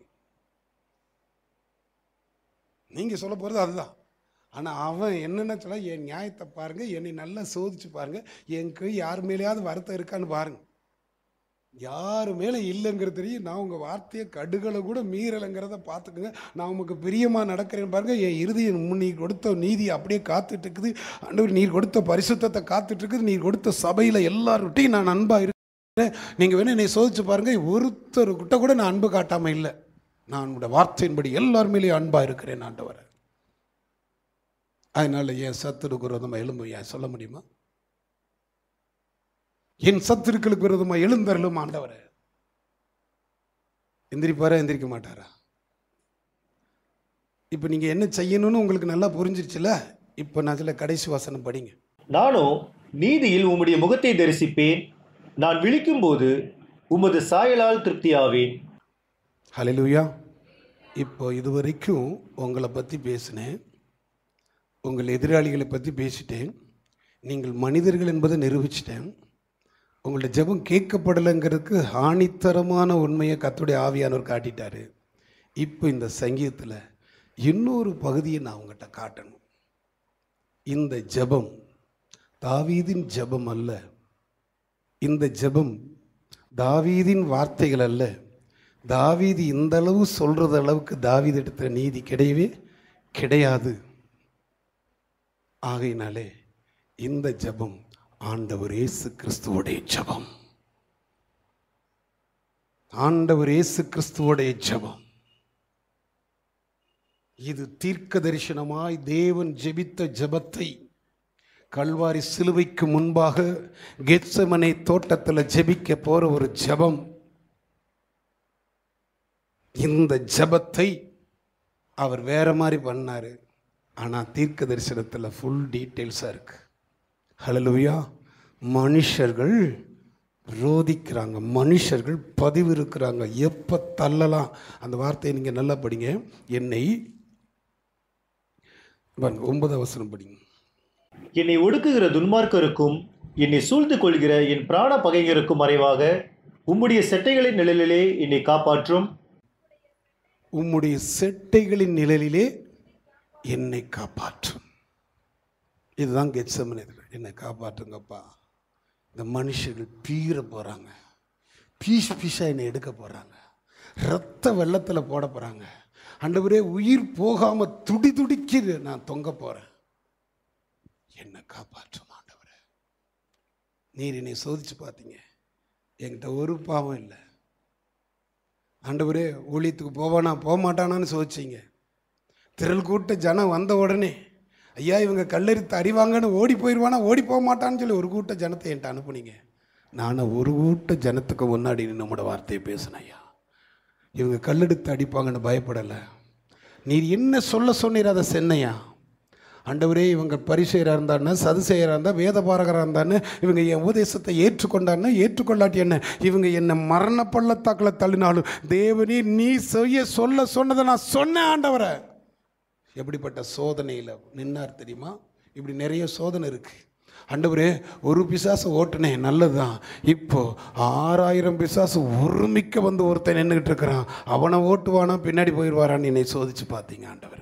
நீங்கள் சொல்ல போகிறது அதுதான் ஆனால் அவன் என்னென்ன சொல்ல என் நியாயத்தை பாருங்கள் என்னை நல்லா சோதிச்சு பாருங்கள் என் கை யார் மேலேயாவது வருத்தம் இருக்கான்னு பாருங்கள் யார் மேலே இல்லைங்கிறது தெரியும் நான் உங்கள் வார்த்தையை கடுகளை கூட மீறலைங்கிறத பார்த்துக்குங்க நான் உமக்கு பிரியமாக நடக்கிறேன்னு பாருங்கள் என் இறுதியின் முன் நீர் கொடுத்த நீதி அப்படியே காத்துட்டு இருக்குது ஆண்டவர் நீர் கொடுத்த பரிசுத்தத்தை காத்துட்டு இருக்குது நீர் கொடுத்த சபையில் எல்லார்கிட்டையும் நான் அன்பாக இருக்கிறேன் நீங்கள் வேணால் என்னை சோதிச்சு பாருங்கள் ஒருத்தர் கிட்ட கூட நான் அன்பு காட்டாமல் இல்லை நான் உங்களோட வார்த்தையின்படி எல்லார் மேலேயும் அன்பாக இருக்கிறேன் ஆண்டவரை அதனால் என் சத்துருக்கு விரோதமாக எலும்பு ஏன் சொல்ல முடியுமா என் சத்துருக்களுக்கு விரோதமாக எழுந்தருளும் ஆண்டவரே எந்திரிப்பாரா எந்திரிக்க மாட்டாரா இப்போ நீங்கள் என்ன செய்யணும்னு உங்களுக்கு நல்லா புரிஞ்சிருச்சுல இப்போ நான் சில கடைசி வாசனம் படிங்க
நானோ நீதியில் உம்முடைய முகத்தை தரிசிப்பேன் நான் விழிக்கும்போது உமது சாயலால் திருப்தியாவேன்
ஹalleluya இப்போ இதுவரைக்கும் உங்களை பற்றி பேசினேன் உங்கள் எதிராளிகளை பற்றி பேசிட்டேன் நீங்கள் மனிதர்கள் என்பதை நிரூபிச்சிட்டேன் உங்களோட ஜெபம் கேட்கப்படலைங்கிறதுக்கு ஆணித்தரமான உண்மையை கத்துடைய ஆவியானவர் காட்டிட்டாரு இப்போ இந்த சங்கீதத்தில் இன்னொரு பகுதியை நான் உங்கள்கிட்ட காட்டணும் இந்த ஜெபம் தாவீதின் ஜெபம் அல்ல இந்த ஜெபம் தாவீதின் வார்த்தைகள் அல்ல தாவீது இந்த அளவு சொல்கிறது அளவுக்கு தாவீது எடுத்த நீதி கிடையவே கிடையாது ஆகையினாலே இந்த ஜெபம் ஆண்டவர் இயேசு கிறிஸ்துவோடைய ஜெபம் ஆண்டவர் இயேசு கிறிஸ்துவோடைய ஜெபம் இது தீர்க்க தரிசனமாய் தேவன் ஜெபித்த ஜெபத்தை கல்வாரி சிலுவைக்கு முன்பாக கெத்சமனை தோட்டத்தில் ஜெபிக்க போற ஒரு ஜெபம் இந்த ஜெபத்தை அவர் வேற மாதிரி பண்ணாரு ஆனால் தீர்க்க தரிசனத்தில் ஃபுல் டீட்டெயில்ஸாக இருக்கு ஹalleluya மனுஷர்கள் விரோதிக்கிறாங்க மனுஷர்கள் பதிவு இருக்கிறாங்க எப்போ தள்ளலாம் அந்த வார்த்தையை நீங்கள் நல்லா படிங்க என்னை பாருங்க, ஒன்பதாம் வசனம் படிங்க
என்னை ஒடுக்குகிற துன்மார்க்கருக்கும் என்னை சூழ்ந்து கொள்கிற என் பிராண பகைஞருக்கும் மறைவாக உம்முடைய செட்டைகளின் நிழலிலே என்னை காப்பாற்றும்
உம்முடைய செட்டைகளின் நிழலிலே என்னை காப்பாற்றும் இதுதான் கெட்சமன் என்னை காப்பாற்றுங்கப்பா இந்த மனுஷர்கள் பீற போகிறாங்க பீஸ் பீஸாக என்னை எடுக்க போகிறாங்க ரத்த வெள்ளத்தில் போட போகிறாங்க ஆண்டவரே உயிர் போகாமல் துடி துடிக்குது நான் தொங்க போகிறேன் என்னை காப்பாற்றும் ஆண்டவரே நீர் என்னை சோதிச்சு பார்த்தீங்க என்கிட்ட ஒரு பாவம் இல்லை ஆண்டவரே ஊழியத்துக்கு போவானா போக மாட்டானான்னு சோதிச்சிங்க திரள் கூட்ட ஜனம் வந்த உடனே ஐயா இவங்க கல்லெடுத்து அறிவாங்கன்னு ஓடி போயிடுவானா ஓடி போக மாட்டான்னு சொல்லி ஒரு கூட்ட ஜனத்தை என்கிட்ட அனுப்புனீங்க நானும் ஒரு கூட்ட ஜனத்துக்கு முன்னாடி நம்மளோட வார்த்தையை பேசினேன் ஐயா இவங்க கல்லெடுத்து அடிப்பாங்கன்னு பயப்படலை நீர் என்ன சொல்ல சொன்னீர் அதை சென்னையா ஆண்டவரே இவங்க பரிசெயராக இருந்தான்னு சதுசெயராக இருந்தால் வேத பாரகராக இருந்தான்னு இவங்க என் உபதேசத்தை ஏற்றுக்கொண்டான்னு ஏற்றுக்கொள்ளாட்டி என்ன இவங்க என்னை மரண பள்ளத்தாக்கில் தள்ளினாலும் தேவனே நீ செய்ய சொல்ல சொன்னதை நான் சொன்னேன் ஆண்டவரை எப்படிப்பட்ட சோதனையில் நின்னார் தெரியுமா இப்படி நிறைய சோதனை இருக்கு ஆண்டவரே ஒரு பிசாசு ஓட்டுனேன் நல்லதுதான் இப்போ ஆறாயிரம் பிசாசு ஒருமிக்க வந்து ஒருத்தன் நின்றுக்கிட்டு இருக்கிறான் அவனை ஓட்டுவானா பின்னாடி போயிடுவாரான்னு என்னை சோதிச்சு பார்த்தீங்க ஆண்டவரே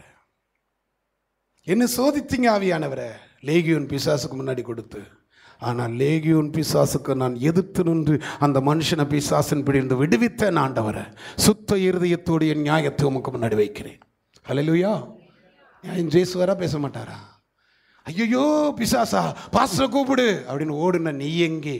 என்ன சோதித்தீங்க ஆவியானவரை லேகியோன் பிசாசுக்கு முன்னாடி கொடுத்து ஆனால் லேகியோன் பிசாசுக்கு நான் எதிர்த்து நின்று அந்த மனுஷனை பிசாசின் பிடிந்து விடுவித்தேன் ஆண்டவரை சுத்த இருதயத்தோடு என் நியாயத்தை உமக்கு முன்னாடி வைக்கிறேன் ஹalleluya நியாயம் ஜேசுவரா பேச மாட்டாரா ஐயோ பிசாசா பாஸ்டரை கூப்பிடு அப்படின்னு ஓடுன நீ எங்கே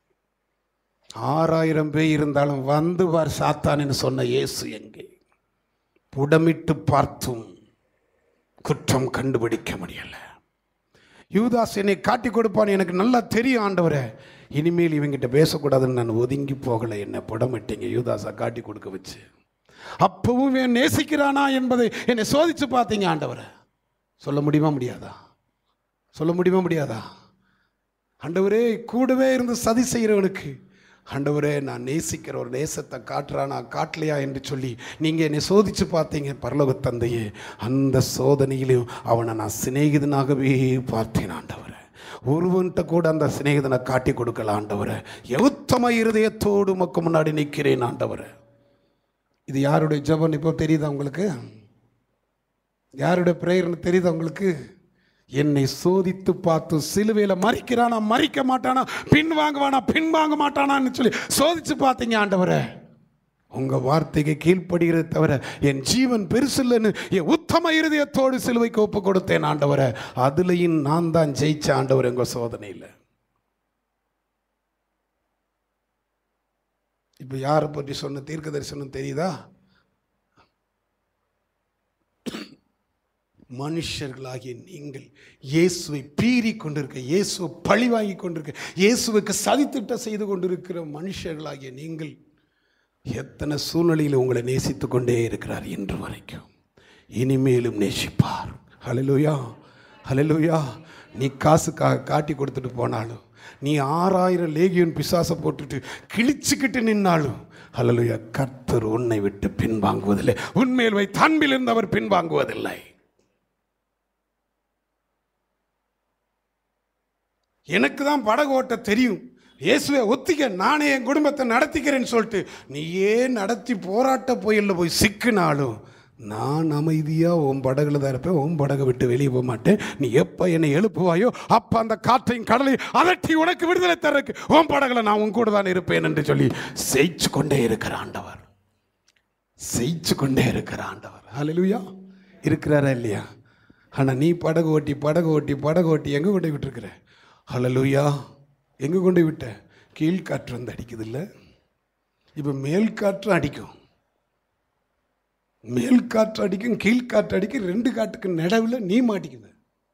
ஆறாயிரம் பேர் இருந்தாலும் வந்து பார் சாத்தான்னு சொன்ன இயேசு எங்கே புடமிட்டு பார்த்தும் குற்றம் கண்டுபிடிக்க முடியல யூதாஸ் என்னை காட்டி கொடுப்பான்னு எனக்கு நல்லா தெரியும் ஆண்டவரே இனிமேல் இவங்கிட்ட பேசக்கூடாதுன்னு நான் ஒதுங்கி போகலை என்னை புடமிட்டீங்க யூதாஸை காட்டி கொடுக்க வச்சு அப்பவும் இவன் நேசிக்கிறானா என்பதை என்னை சோதிச்சு பார்த்தீங்க ஆண்டவரை சொல்ல முடியுமா முடியாதா சொல்ல முடியுமா முடியாதா ஆண்டவரே கூடவே இருந்து சதி செய்கிறவனுக்கு ஆண்டவரே நான் நேசிக்கிற ஒரு நேசத்தை காட்டுறானா காட்டலையா என்று சொல்லி நீங்கள் என்னை சோதிச்சு பார்த்தீங்க பரலோக தந்தையே அந்த சோதனையிலும் அவனை நான் சிநேகிதனாகவே பார்த்தேன் ஆண்டவரை ஒருவன்கிட்ட கூட அந்த சிநேகிதனை காட்டி கொடுக்கல ஆண்டவரை எவுத்தம இருதயத்தோடு உமக்கு முன்னாடி நிற்கிறேன் ஆண்டவரை இது யாருடைய ஜெபம் இப்போ தெரியுதா உங்களுக்கு யாருடைய பிரேயர்னு தெரியுதா உங்களுக்கு என்னை சோதித்து பார்த்து சிலுவையில் மறிக்கிறானா மறிக்க மாட்டானா பின் வாங்குவானா பின் வாங்க மாட்டானான்னு சொல்லி சோதிச்சு பார்த்தீங்க ஆண்டவரை உங்க வார்த்தைக்கு கீழ்ப்படுகிறத தவிர என் ஜீவன் பெருசில்லைன்னு என் உத்தம இருதயத்தோடு சிலுவைக்கு ஒப்பு கொடுத்தேன் ஆண்டவரை அதுலேயும் நான் தான் ஜெயிச்ச ஆண்டவர் எங்க சோதனையில் இப்போ யாரை பற்றி சொன்ன தீர்க்க தரிசனம் தெரியுதா மனுஷர்களாகிய நீங்கள் இயேசுவை பீறி கொண்டிருக்க இயேசுவை பழி வாங்கி கொண்டிருக்க இயேசுவுக்கு சதித்திட்டம் செய்து கொண்டிருக்கிற மனுஷர்களாகிய நீங்கள் எத்தனை சூழ்நிலையில் உங்களை நேசித்து கொண்டே இருக்கிறார் இன்று வரைக்கும் இனிமேலும் நேசிப்பார் ஹalleluya ஹalleluya நீ காசுக்காக காட்டி கொடுத்துட்டு போனாலும் நீ ஆறாயிரம் லேகியன் பிசாசை போட்டுட்டு கிழிச்சுக்கிட்டு நின்னாலும் ஹalleluya கர்த்தர் உன்னை விட்டு பின்வாங்குவதில்லை உண்மையில் வைத்து அன்பில் இருந்து அவர் பின்வாங்குவதில்லை எனக்கு தான் படகு ஓட்ட தெரியும் இயேசுவை ஒத்திக்க நானே என் குடும்பத்தை நடத்திக்கிறேன்னு சொல்லிட்டு நீயே நடத்தி போராட்ட புயலில் போய் சிக்கினாலும் நான் அமைதியாக உன் படகுல தான் இருப்பேன் உன் படகை விட்டு வெளியே போக மாட்டேன் நீ எப்போ என்னை எழுப்புவாயோ அப்போ அந்த காற்றையும் கடலையும் அதட்டி உனக்கு விடுதலை தரக்கு உன் படகுல நான் உன் கூட தான் இருப்பேன் என்று சொல்லி செய்ச்சு கொண்டே இருக்கிற ஆண்டவர் செய்ச்சு கொண்டே இருக்கிற ஆண்டவர் ஹalleluya இருக்கிறாரா இல்லையா ஆனால் நீ படகு ஓட்டி படகு ஓட்டி படகு ஓட்டி எங்கே கொண்டு விட்டுருக்குற ஹalleluya எங்கே கொண்டு விட்ட கீழ்காற்று வந்து அடிக்குது இல்லை இப்போ மேல் காற்று அடிக்கும் மேல் காற்று அடிக்கும் கீழ்காற்று அடிக்கும் ரெண்டு காட்டுக்கு நடுவில் நீ மாட்டிக்குது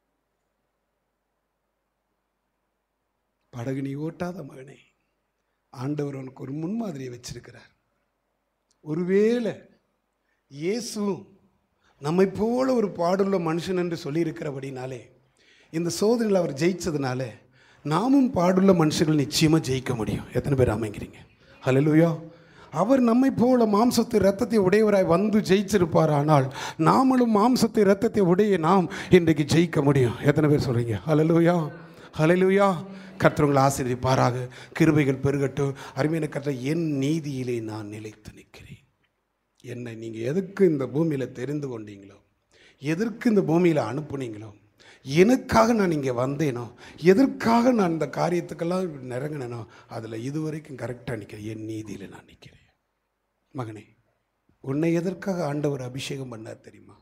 படகு நீ ஓட்டாத மகனே ஆண்டவர் உனக்கு ஒரு முன்மாதிரியை வச்சிருக்கிறார் ஒருவேளை இயேசுவும் நம்மை போல ஒரு பாடுள்ள மனுஷன் என்று சொல்லியிருக்கிறபடினாலே இந்த சோதனையில் அவர் ஜெயிச்சதுனால நாமும் பாடுள்ள மனுஷர்கள் நிச்சயமாக ஜெயிக்க முடியும் எத்தனை பேர் அமைங்கிறீங்க ஹalleluya அவர் நம்மை போல மாம்சத்தை இரத்தத்தை உடையவராய் வந்து ஜெயிச்சிருப்பார் ஆனால் நாமளும் மாம்சத்தை இரத்தத்தை உடைய நாம் இன்றைக்கு ஜெயிக்க முடியும் எத்தனை பேர் சொல்கிறீங்க ஹalleluya ஹalleluya கர்த்தவங்களை ஆசீர்வதிப்பாராக கிருபைகள் பெருகட்டும் அருமையான கற்ற என் நீதியிலே நான் நிலைத்து நிற்கிறேன் என்னை நீங்கள் எதுக்கு இந்த பூமியில் தெரிந்து கொண்டீங்களோ எதற்கு இந்த பூமியில் அனுப்புனீங்களோ எனக்காக நான் இங்கே வந்தேனோ எதற்காக நான் இந்த காரியத்துக்கெல்லாம் நிறங்கினேனோ அதில் இதுவரைக்கும் கரெக்டாக நிற்கிறேன் என் நீதியில் நான் நிற்கிறேன் மகனே உன்னை எதற்காக ஆண்டவர் அபிஷேகம் பண்ணார் தெரியுமா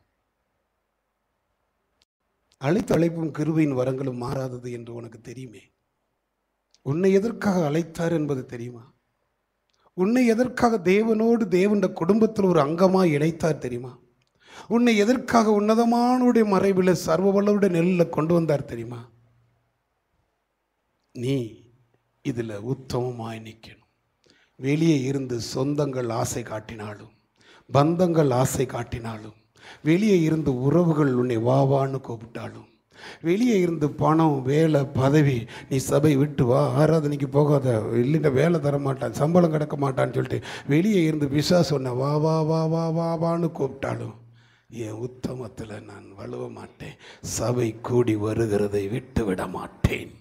அழைத்த அழைப்பும் கிருபையின் வரங்களும் மாறாதது என்று உனக்கு தெரியுமே உன்னை எதற்காக அழைத்தார் என்பது தெரியுமா உன்னை எதற்காக தேவனோடு தேவனுடைய குடும்பத்தில் ஒரு அங்கமாக இணைத்தார் தெரியுமா உன்னை எதற்காக உன்னதமானுடைய மறைவில் சர்வவல்லவுடைய நெல்லில் கொண்டு வந்தார் தெரியுமா நீ இதில் உத்தமமாய் நிற்கணும் வெளியே இருந்து சொந்தங்கள் ஆசை காட்டினாலும் பந்தங்கள் ஆசை காட்டினாலும் வெளியே இருந்து உறவுகள் உன்னை வா வான்னு கூப்பிட்டாலும் வெளியே இருந்து பணம் வேலை பதவி நீ சபை விட்டு வா ஆராதனைக்கு போகாத இல்லைன்னா வேலை தர மாட்டான் சம்பளம் கிடக்க மாட்டான்னு சொல்லிட்டு வெளியே இருந்து விசா சொன்ன வா வா வா வா வா வான்னு கூப்பிட்டாலும் என் உத்தமத்தில் நான் வலுவ மாட்டேன் சபை கூடி வருகிறதை விட்டு விட மாட்டேன்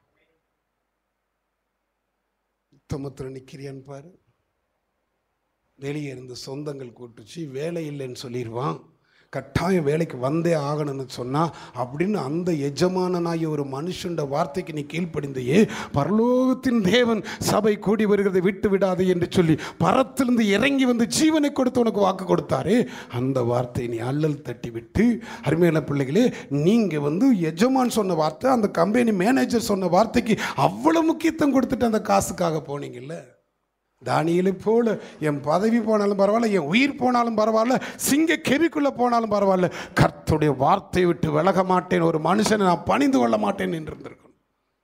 உத்தமத்தில் நிற்கிறியான்னு பாரு வெளியே இருந்து சொந்தங்கள் கூட்டுச்சு வேலை இல்லைன்னு சொல்லிடுவான் கட்டாயம் வேலைக்கு வந்தே ஆகணும்னு சொன்னால் அப்படின்னு அந்த எஜமானனாகிய ஒரு மனுஷண்ட வார்த்தைக்கு நீ கீழ்ப்படிந்தையே பரலோகத்தின் தேவன் சபை கூடி வருகிறதை விட்டு விடாதே என்று சொல்லி பரத்திலிருந்து இறங்கி வந்து ஜீவனை கொடுத்து உனக்கு வாக்கு கொடுத்தாரே அந்த வார்த்தையை நீ அல்லல் தட்டி விட்டு அருமையான பிள்ளைகளே நீங்கள் வந்து எஜமான் சொன்ன வார்த்தை அந்த கம்பெனி மேனேஜர் சொன்ன வார்த்தைக்கு அவ்வளோ முக்கியத்துவம் கொடுத்துட்டு அந்த காசுக்காக போனீங்கல்ல தானியலை போல என் பதவி போனாலும் பரவாயில்ல என் உயிர் போனாலும் பரவாயில்ல சிங்க கெவிக்குள்ளே போனாலும் பரவாயில்ல கர்த்தருடைய வார்த்தையை விட்டு விலக மாட்டேன் ஒரு மனுஷனை நான் பணிந்து கொள்ள மாட்டேன் என்று இருந்திருக்கணும்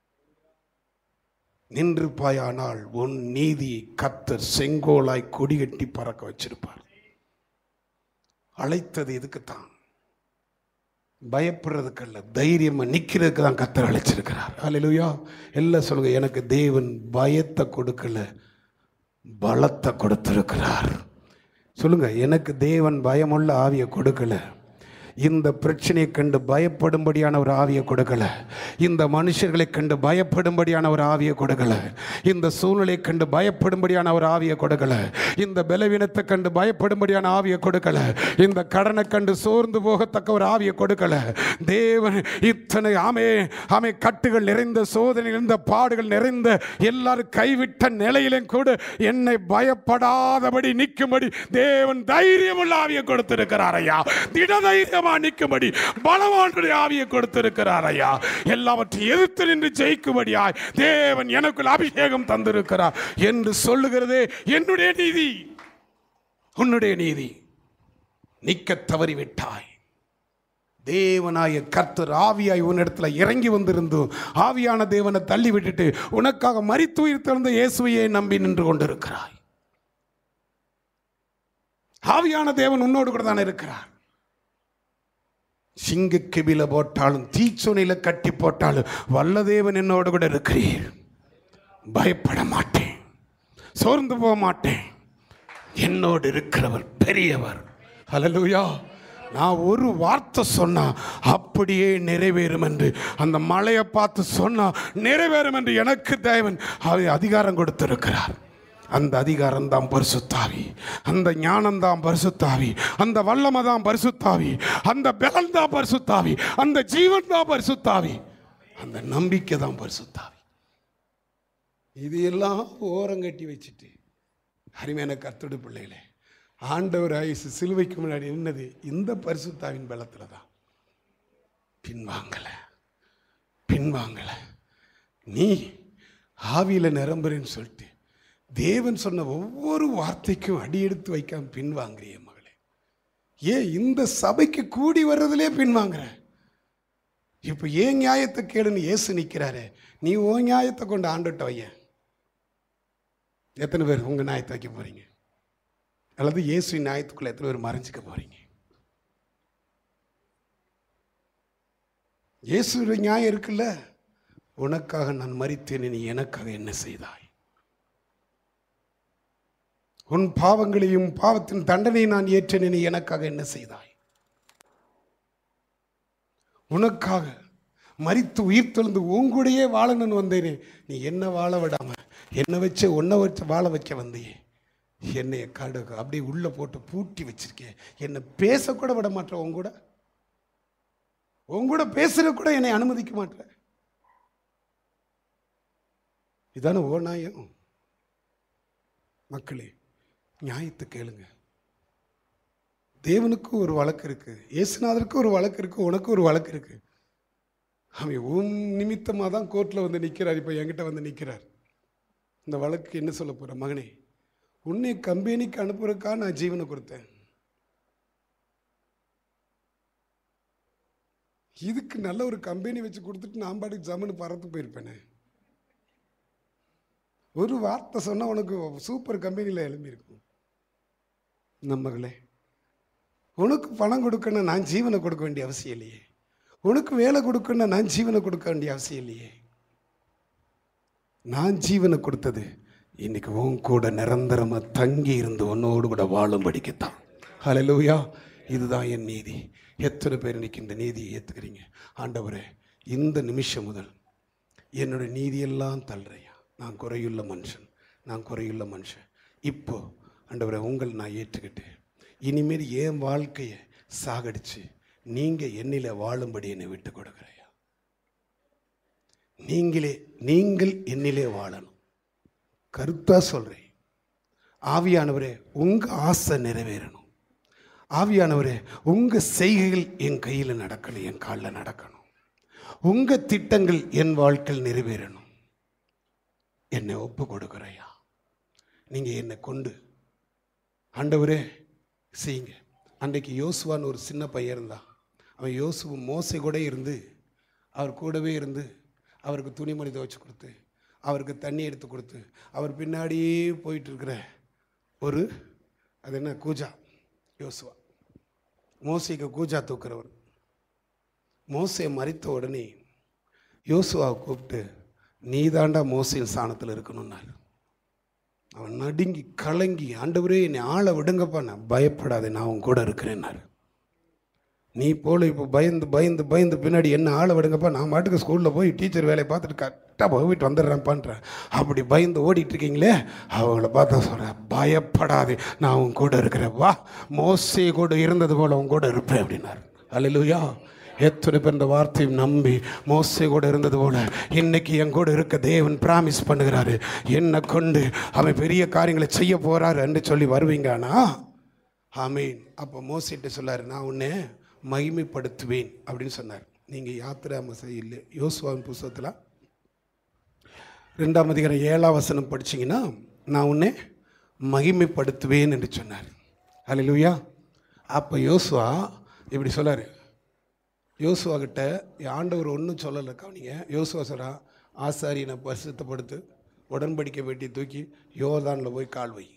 நின்றுப்பாயானால் உன் நீதி கர்த்தர் செங்கோலாய் கொடிகட்டி பறக்க வச்சிருப்பார் அழைத்தது இதுக்குத்தான் பயப்படுறதுக்கல்ல தைரியமா நிற்கிறதுக்கு தான் கத்தர் அழைச்சிருக்கிறார் அல்லையா எல்லாம் சொல்லுங்க எனக்கு தேவன் பயத்தை கொடுக்கல பலத்தை கொடுத்திருக்கிறார் சொல்லுங்க எனக்கு தேவன் பயமுள்ள ஆவியை கொடுக்கல இந்த பிரச்சனையை கண்டு பயப்படும்படியான ஒரு ஆவியை கொடுக்கல இந்த மனுஷர்களை கண்டு பயப்படும்படியான ஒரு ஆவியை கொடுக்கல இந்த சூழ்நிலையை கண்டு பயப்படும்படியான ஒரு ஆவியை கொடுக்கல இந்த பலவீனத்தை கண்டு பயப்படும்படியான ஆவியை கொடுக்கல இந்த கடனை கண்டு சோர்ந்து போகத்தக்க ஒரு ஆவியை கொடுக்கல தேவன் இத்தனை ஆமே ஆமே கட்டுகள் நிறைந்த சோதனை நிறைந்த பாடுகள் நிறைந்த எல்லாரும் கைவிட்ட நிலையிலும் கூட என்னை பயப்படாதபடி நிற்கும்படி தேவன் தைரியமுள்ள ஆவியை கொடுத்திருக்கிறார் ஐயா திட தைரியமா நிற்கும்படி பலவானுடைய ஆவியை கொடுத்திருக்கிறார் ஐயா எல்லாவற்றையும் எதிர்த்து நின்று ஜெயிக்கும்படியாய் தேவன் எனக்குள் அபிஷேகம் தந்திருக்கிறார் என்று சொல்லுகிறதே என்னுடைய நீதி உன்னுடைய நீதி நிற்க தவறிவிட்டாய் தேவனாய கர்த்தர் ஆவியாய் உன்னிடத்துல இறங்கி வந்திருந்தும் ஆவியான தேவனை தள்ளி விட்டுட்டு உனக்காக மரித்துயிர் திறந்த இயேசுவையே நம்பி நின்று கொண்டிருக்கிறாய் ஆவியான தேவன் உன்னோடு கூட தானே இருக்கிறார் சிங்க கிபில போட்டாலும் தீச்சுனையில கட்டி போட்டாலும் வல்லதேவன் என்னோடு கூட இருக்கிறீர் பயப்பட மாட்டேன் சோர்ந்து போக மாட்டேன் என்னோடு இருக்கிறவர் பெரியவர் ஹalleluya நான் ஒரு வார்த்தை சொன்னா அப்படியே நிறைவேறும் என்று அந்த மலையை பார்த்து சொன்னா நிறைவேறும் என்று எனக்கு தேவன் அவை அதிகாரம் கொடுத்திருக்கிறார் அந்த அதிகாரம் தான் பரிசுத்தாவி அந்த ஞானம் தான் பரிசுத்தாவி அந்த வல்லமை தான் பரிசுத்தாவி அந்த பலன் தான் பரிசுத்தாவி அந்த ஜீவன் தான் பரிசுத்தாவி அந்த நம்பிக்கை தான் பரிசுத்தாவி இது எல்லாம் ஓரங்கட்டி வச்சுட்டு அருமையான கர்த்தடு பிள்ளைகளே ஆண்டவர் ஆயுசு சிலுவைக்கு முன்னாடி நின்னது இந்த பரிசுத்தாவின் பலத்தில் தான் பின்வாங்கல பின்வாங்கல நீ ஆவியில் நிரம்புறேன்னு சொல்லிட்டு தேவன் சொன்ன ஒவ்வொரு வார்த்தைக்கும் அடியெடுத்து வைக்காம பின்வாங்குறிய மகளே ஏன் இந்த சபைக்கு கூடி வர்றதுலே பின்வாங்குற இப்போ ஏன் நியாயத்தை கேளுன்னு இயேசு நிற்கிறாரு நீ ஓ நியாயத்தை கொண்டு ஆண்டுட்ட வைய எத்தனை பேர் உங்கள் நியாயத்தை வைக்க போறீங்க அல்லது இயேசு நியாயத்துக்குள்ள எத்தனை பேர் மறைஞ்சிக்க போறீங்க இயேசுடைய நியாயம் இருக்குல்ல உனக்காக நான் மறித்தேன் நீ எனக்காக என்ன செய்தாய் உன் பாவங்களையும் பாவத்தின் தண்டனை நான் ஏற்றேன் நீ எனக்காக என்ன செய்தாய் உனக்காக மரித்து உயிர் தெழுந்து உங்கூடையே வாழணும்னு வந்தேனே நீ என்ன வாழ விடாம என்னை வச்சு உன்னை வச்சு வாழ வைக்க வந்தியே என்னைய கடுகு அப்படியே உள்ள போட்டு பூட்டி வச்சிருக்கேன் என்னை பேசக்கூட விட மாட்டேன் உன் கூட உன் கூட பேசுற கூட என்னை அனுமதிக்க மாட்டேன் இதானே ஓ நியாயம் மக்களே நியாயத்தை கேளுங்க தேவனுக்கு ஒரு வழக்கு இருக்கு இயேசுநாதருக்கு ஒரு வழக்கு இருக்கு உனக்கு ஒரு வழக்கு இருக்கு அவன் உன் நிமித்தமாக தான் கோர்ட்டில் வந்து நிற்கிறார் இப்போ என்கிட்ட வந்து நிற்கிறார் இந்த வழக்கு என்ன சொல்ல போற மகனே உன்னை கம்பெனிக்கு அனுப்புறதுக்காக நான் ஜீவனை கொடுத்தேன் இதுக்கு நல்ல ஒரு கம்பெனி வச்சு கொடுத்துட்டு நான் பாட்டுக்கு ஜம்முன்னு பறந்து போயிருப்பேனே ஒரு வார்த்தை சொன்னால் உனக்கு சூப்பர் கம்பெனியில் எழும்பியிருக்கும் நம்மகளே உனக்கு பணம் கொடுக்கணும் நான் ஜீவனை கொடுக்க வேண்டிய அவசியம் இல்லையே உனக்கு வேலை கொடுக்கணும் நான் ஜீவனை கொடுக்க வேண்டிய அவசியம் இல்லையே நான் ஜீவனை கொடுத்தது இன்னைக்கு உன் கூட நிரந்தரமா தங்கி இருந்து உன்னோடு கூட வாழும்படிக்குத்தான் ஹalleluya இதுதான் என் நீதி எத்தனை பேர் இன்னைக்கு இந்த நீதியை ஏத்துக்கிறீங்க ஆண்டவரே இந்த நிமிஷம் முதல் என்னோட நீதியெல்லாம் தள்ளுறையா நான் குறையுள்ள மனுஷன் நான் குறையுள்ள மனுஷன் இப்போ ஆண்டவரே உங்கள் நான் ஏற்றுக்கிட்டு இனிமேல் என் வாழ்க்கையை சாகடிச்சு நீங்க என்னில வாழும்படி என்னை விட்டு கொடுக்குறையா நீங்களே நீங்கள் என்னிலே வாழணும் கருத்தா சொல்றேன் ஆவியானவரே உங்க ஆசை நிறைவேறணும் ஆவியானவரே உங்க செய்கைகள் என் கையில் நடக்கணும் என் காலில் நடக்கணும் உங்க திட்டங்கள் என் வாழ்க்கையில் நிறைவேறணும் என்னை ஒப்பு கொடுக்குறையா நீங்க என்னை கொண்டு ஆண்டவரே செய்யுங்க அன்றைக்கு யோசுவான்னு ஒரு சின்ன பையன் இருந்தான் அவன் யோசுவு மோசை கூட இருந்து அவர் கூடவே இருந்து அவருக்கு துணிமணி துவைச்சு கொடுத்து அவருக்கு தண்ணி எடுத்து கொடுத்து அவர் பின்னாடியே போயிட்டு இருக்கிற ஒரு அது என்ன கூஜா யோசுவா மோசைக்கு கூஜா தூக்குறவர் மோசை மறித்த உடனே யோசுவாவை கூப்பிட்டு நீ தாண்டா மோசையின் ஸ்தானத்தில் இருக்கணும்னாரு அவன் நடுங்கி கலங்கி ஆண்டவரே என்னை ஆளை விடுங்கப்பா நான் பயப்படாதே நான் உன் கூட இருக்கிறேன்னாரு நீ போல இப்போ பயந்து பயந்து பயந்து பின்னாடி என்ன ஆளை விடுங்கப்பா நான் மாட்டுக்கு ஸ்கூலில் போய் டீச்சர் வேலையை பார்த்துட்டு கரெக்டாக போயிட்டு வந்துடுறேன் பண்ணுறேன் அப்படி பயந்து ஓடிட்டு இருக்கீங்களே அவங்கள பார்த்தா சொல்கிறேன் பயப்படாதே நான் உன் கூட இருக்கிறேன் வா மோசே கூட இருந்தது போல உன் கூட இருப்பேன் அப்படின்னாரு அல்லையா எத்தனை பேர் இந்த வார்த்தையை நம்பி மோசே கூட இருந்தது போல இன்னைக்கு என் கூட இருக்க தேவன் பிராமிஸ் பண்ணுகிறாரு என்னை கொண்டு அவன் பெரிய காரியங்களை செய்ய போறாரு என்று சொல்லி வருவீங்கண்ணா ஆமீன் அப்போ மோசிட்டு சொல்லாரு நான் உன்னை மகிமைப்படுத்துவேன் அப்படின்னு சொன்னார் நீங்கள் யாத்திரை மசை இல்லை யோசுவாவின் புஸ்தகத்தில் ரெண்டாம் அதிகாரம் ஏழாம் வசனம் படிச்சீங்கன்னா நான் உன்னை மகிமைப்படுத்துவேன் என்று சொன்னார் அல்லேலூயா அப்போ யோசுவா இப்படி சொல்லாரு யோசுவா கிட்ட ஆண்டவர் ஒன்றும் சொல்லலை கவனிங்க யோசுவா சொல்கிறா ஆசாரியனை பரிசுத்தப்படுத்து உடன்படிக்கை வெட்டி தூக்கி யோர்தானில் போய் கால் வை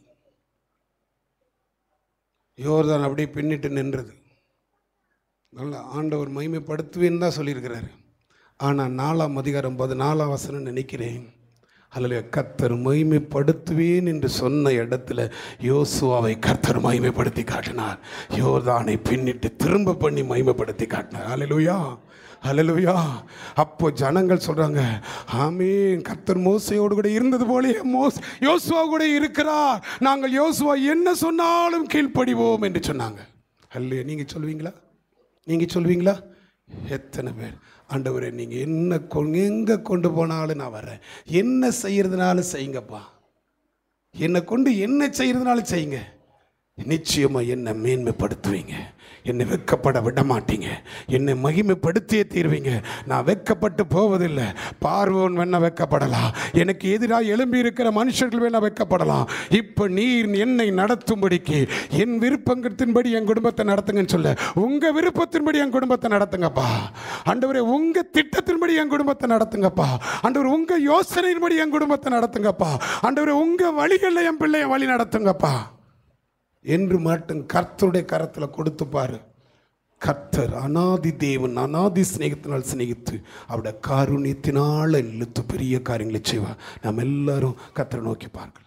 யோர்தான் அப்படியே பின்னிட்டு நின்றது நல்லா ஆண்டவர் மகிமைப்படுத்துவேன்னு தான் சொல்லியிருக்கிறாரு ஆனால் நாலாம் அதிகாரம் பதினாலாம் வசனம் நினைக்கிறேன் அதில் கர்த்தர் மகிமைப்படுத்துவேன் என்று சொன்ன இடத்துல யோசுவாவை கர்த்தர் மகிமைப்படுத்தி காட்டினார் யோர்தானை பின்னிட்டு திரும்ப பண்ணி மகிமைப்படுத்தி காட்டினார் ஹalleluya ஹalleluya அப்போ ஜனங்கள் சொல்றாங்க ஆமீன் கர்த்தர் மோசையோடு கூட இருந்தது போலயே மோஸ் யோசுவா கூட இருக்கிறார் நாங்கள் யோசுவா என்ன சொன்னாலும் கீழ்ப்படிவோம் என்று சொன்னாங்க அல்ல நீங்க சொல்லுவீங்களா நீங்க சொல்லுவீங்களா எத்தனை பேர் ஆண்டவரே நீங்கள் என்ன கொண்டு எங்கே கொண்டு போனாலும் நான் வரேன் என்ன செய்யறதுனாலும் செய்யுங்கப்பா என்னை கொண்டு என்ன செய்யறதுனாலும் செய்யுங்க நிச்சயமாக என்னை மேன்மைப்படுத்துவீங்க என்னை வெக்கப்பட விட மாட்டீங்க என்னை மகிமைப்படுத்தியே தீர்வீங்க நான் வெக்கப்பட்டு போவதில்லை பார்வோன் வேணா வெக்கப்படலாம் எனக்கு எதிராக எழும்பி இருக்கிற மனுஷர்கள் வேணா வெக்கப்படலாம் இப்போ நீர் என்னை நடத்தும்படிக்கு என் விருப்பங்கத்தின்படி என் குடும்பத்தை நடத்துங்கன்னு சொல்ல உங்க விருப்பத்தின்படி என் குடும்பத்தை நடத்துங்கப்பா ஆண்டவரே உங்க திட்டத்தின்படி என் குடும்பத்தை நடத்துங்கப்பா ஆண்டவர் உங்க யோசனையின்படி என் குடும்பத்தை நடத்துங்கப்பா ஆண்டவரே உங்க வழிகளில் என் பிள்ளைய வழி நடத்துங்கப்பா என்று மட்டும் கர்த்தருடைய கரத்தில் கொடுத்து பாரு கர்த்தர் அனாதி தேவன் அனாதி சிநேகத்தினால் சிநேகித்து அவருடைய காருண்யத்தினால் இழுத்து பெரிய காரியங்களை செய்வார் நாம் எல்லாரும் கர்த்தரை நோக்கி பார்க்கலாம்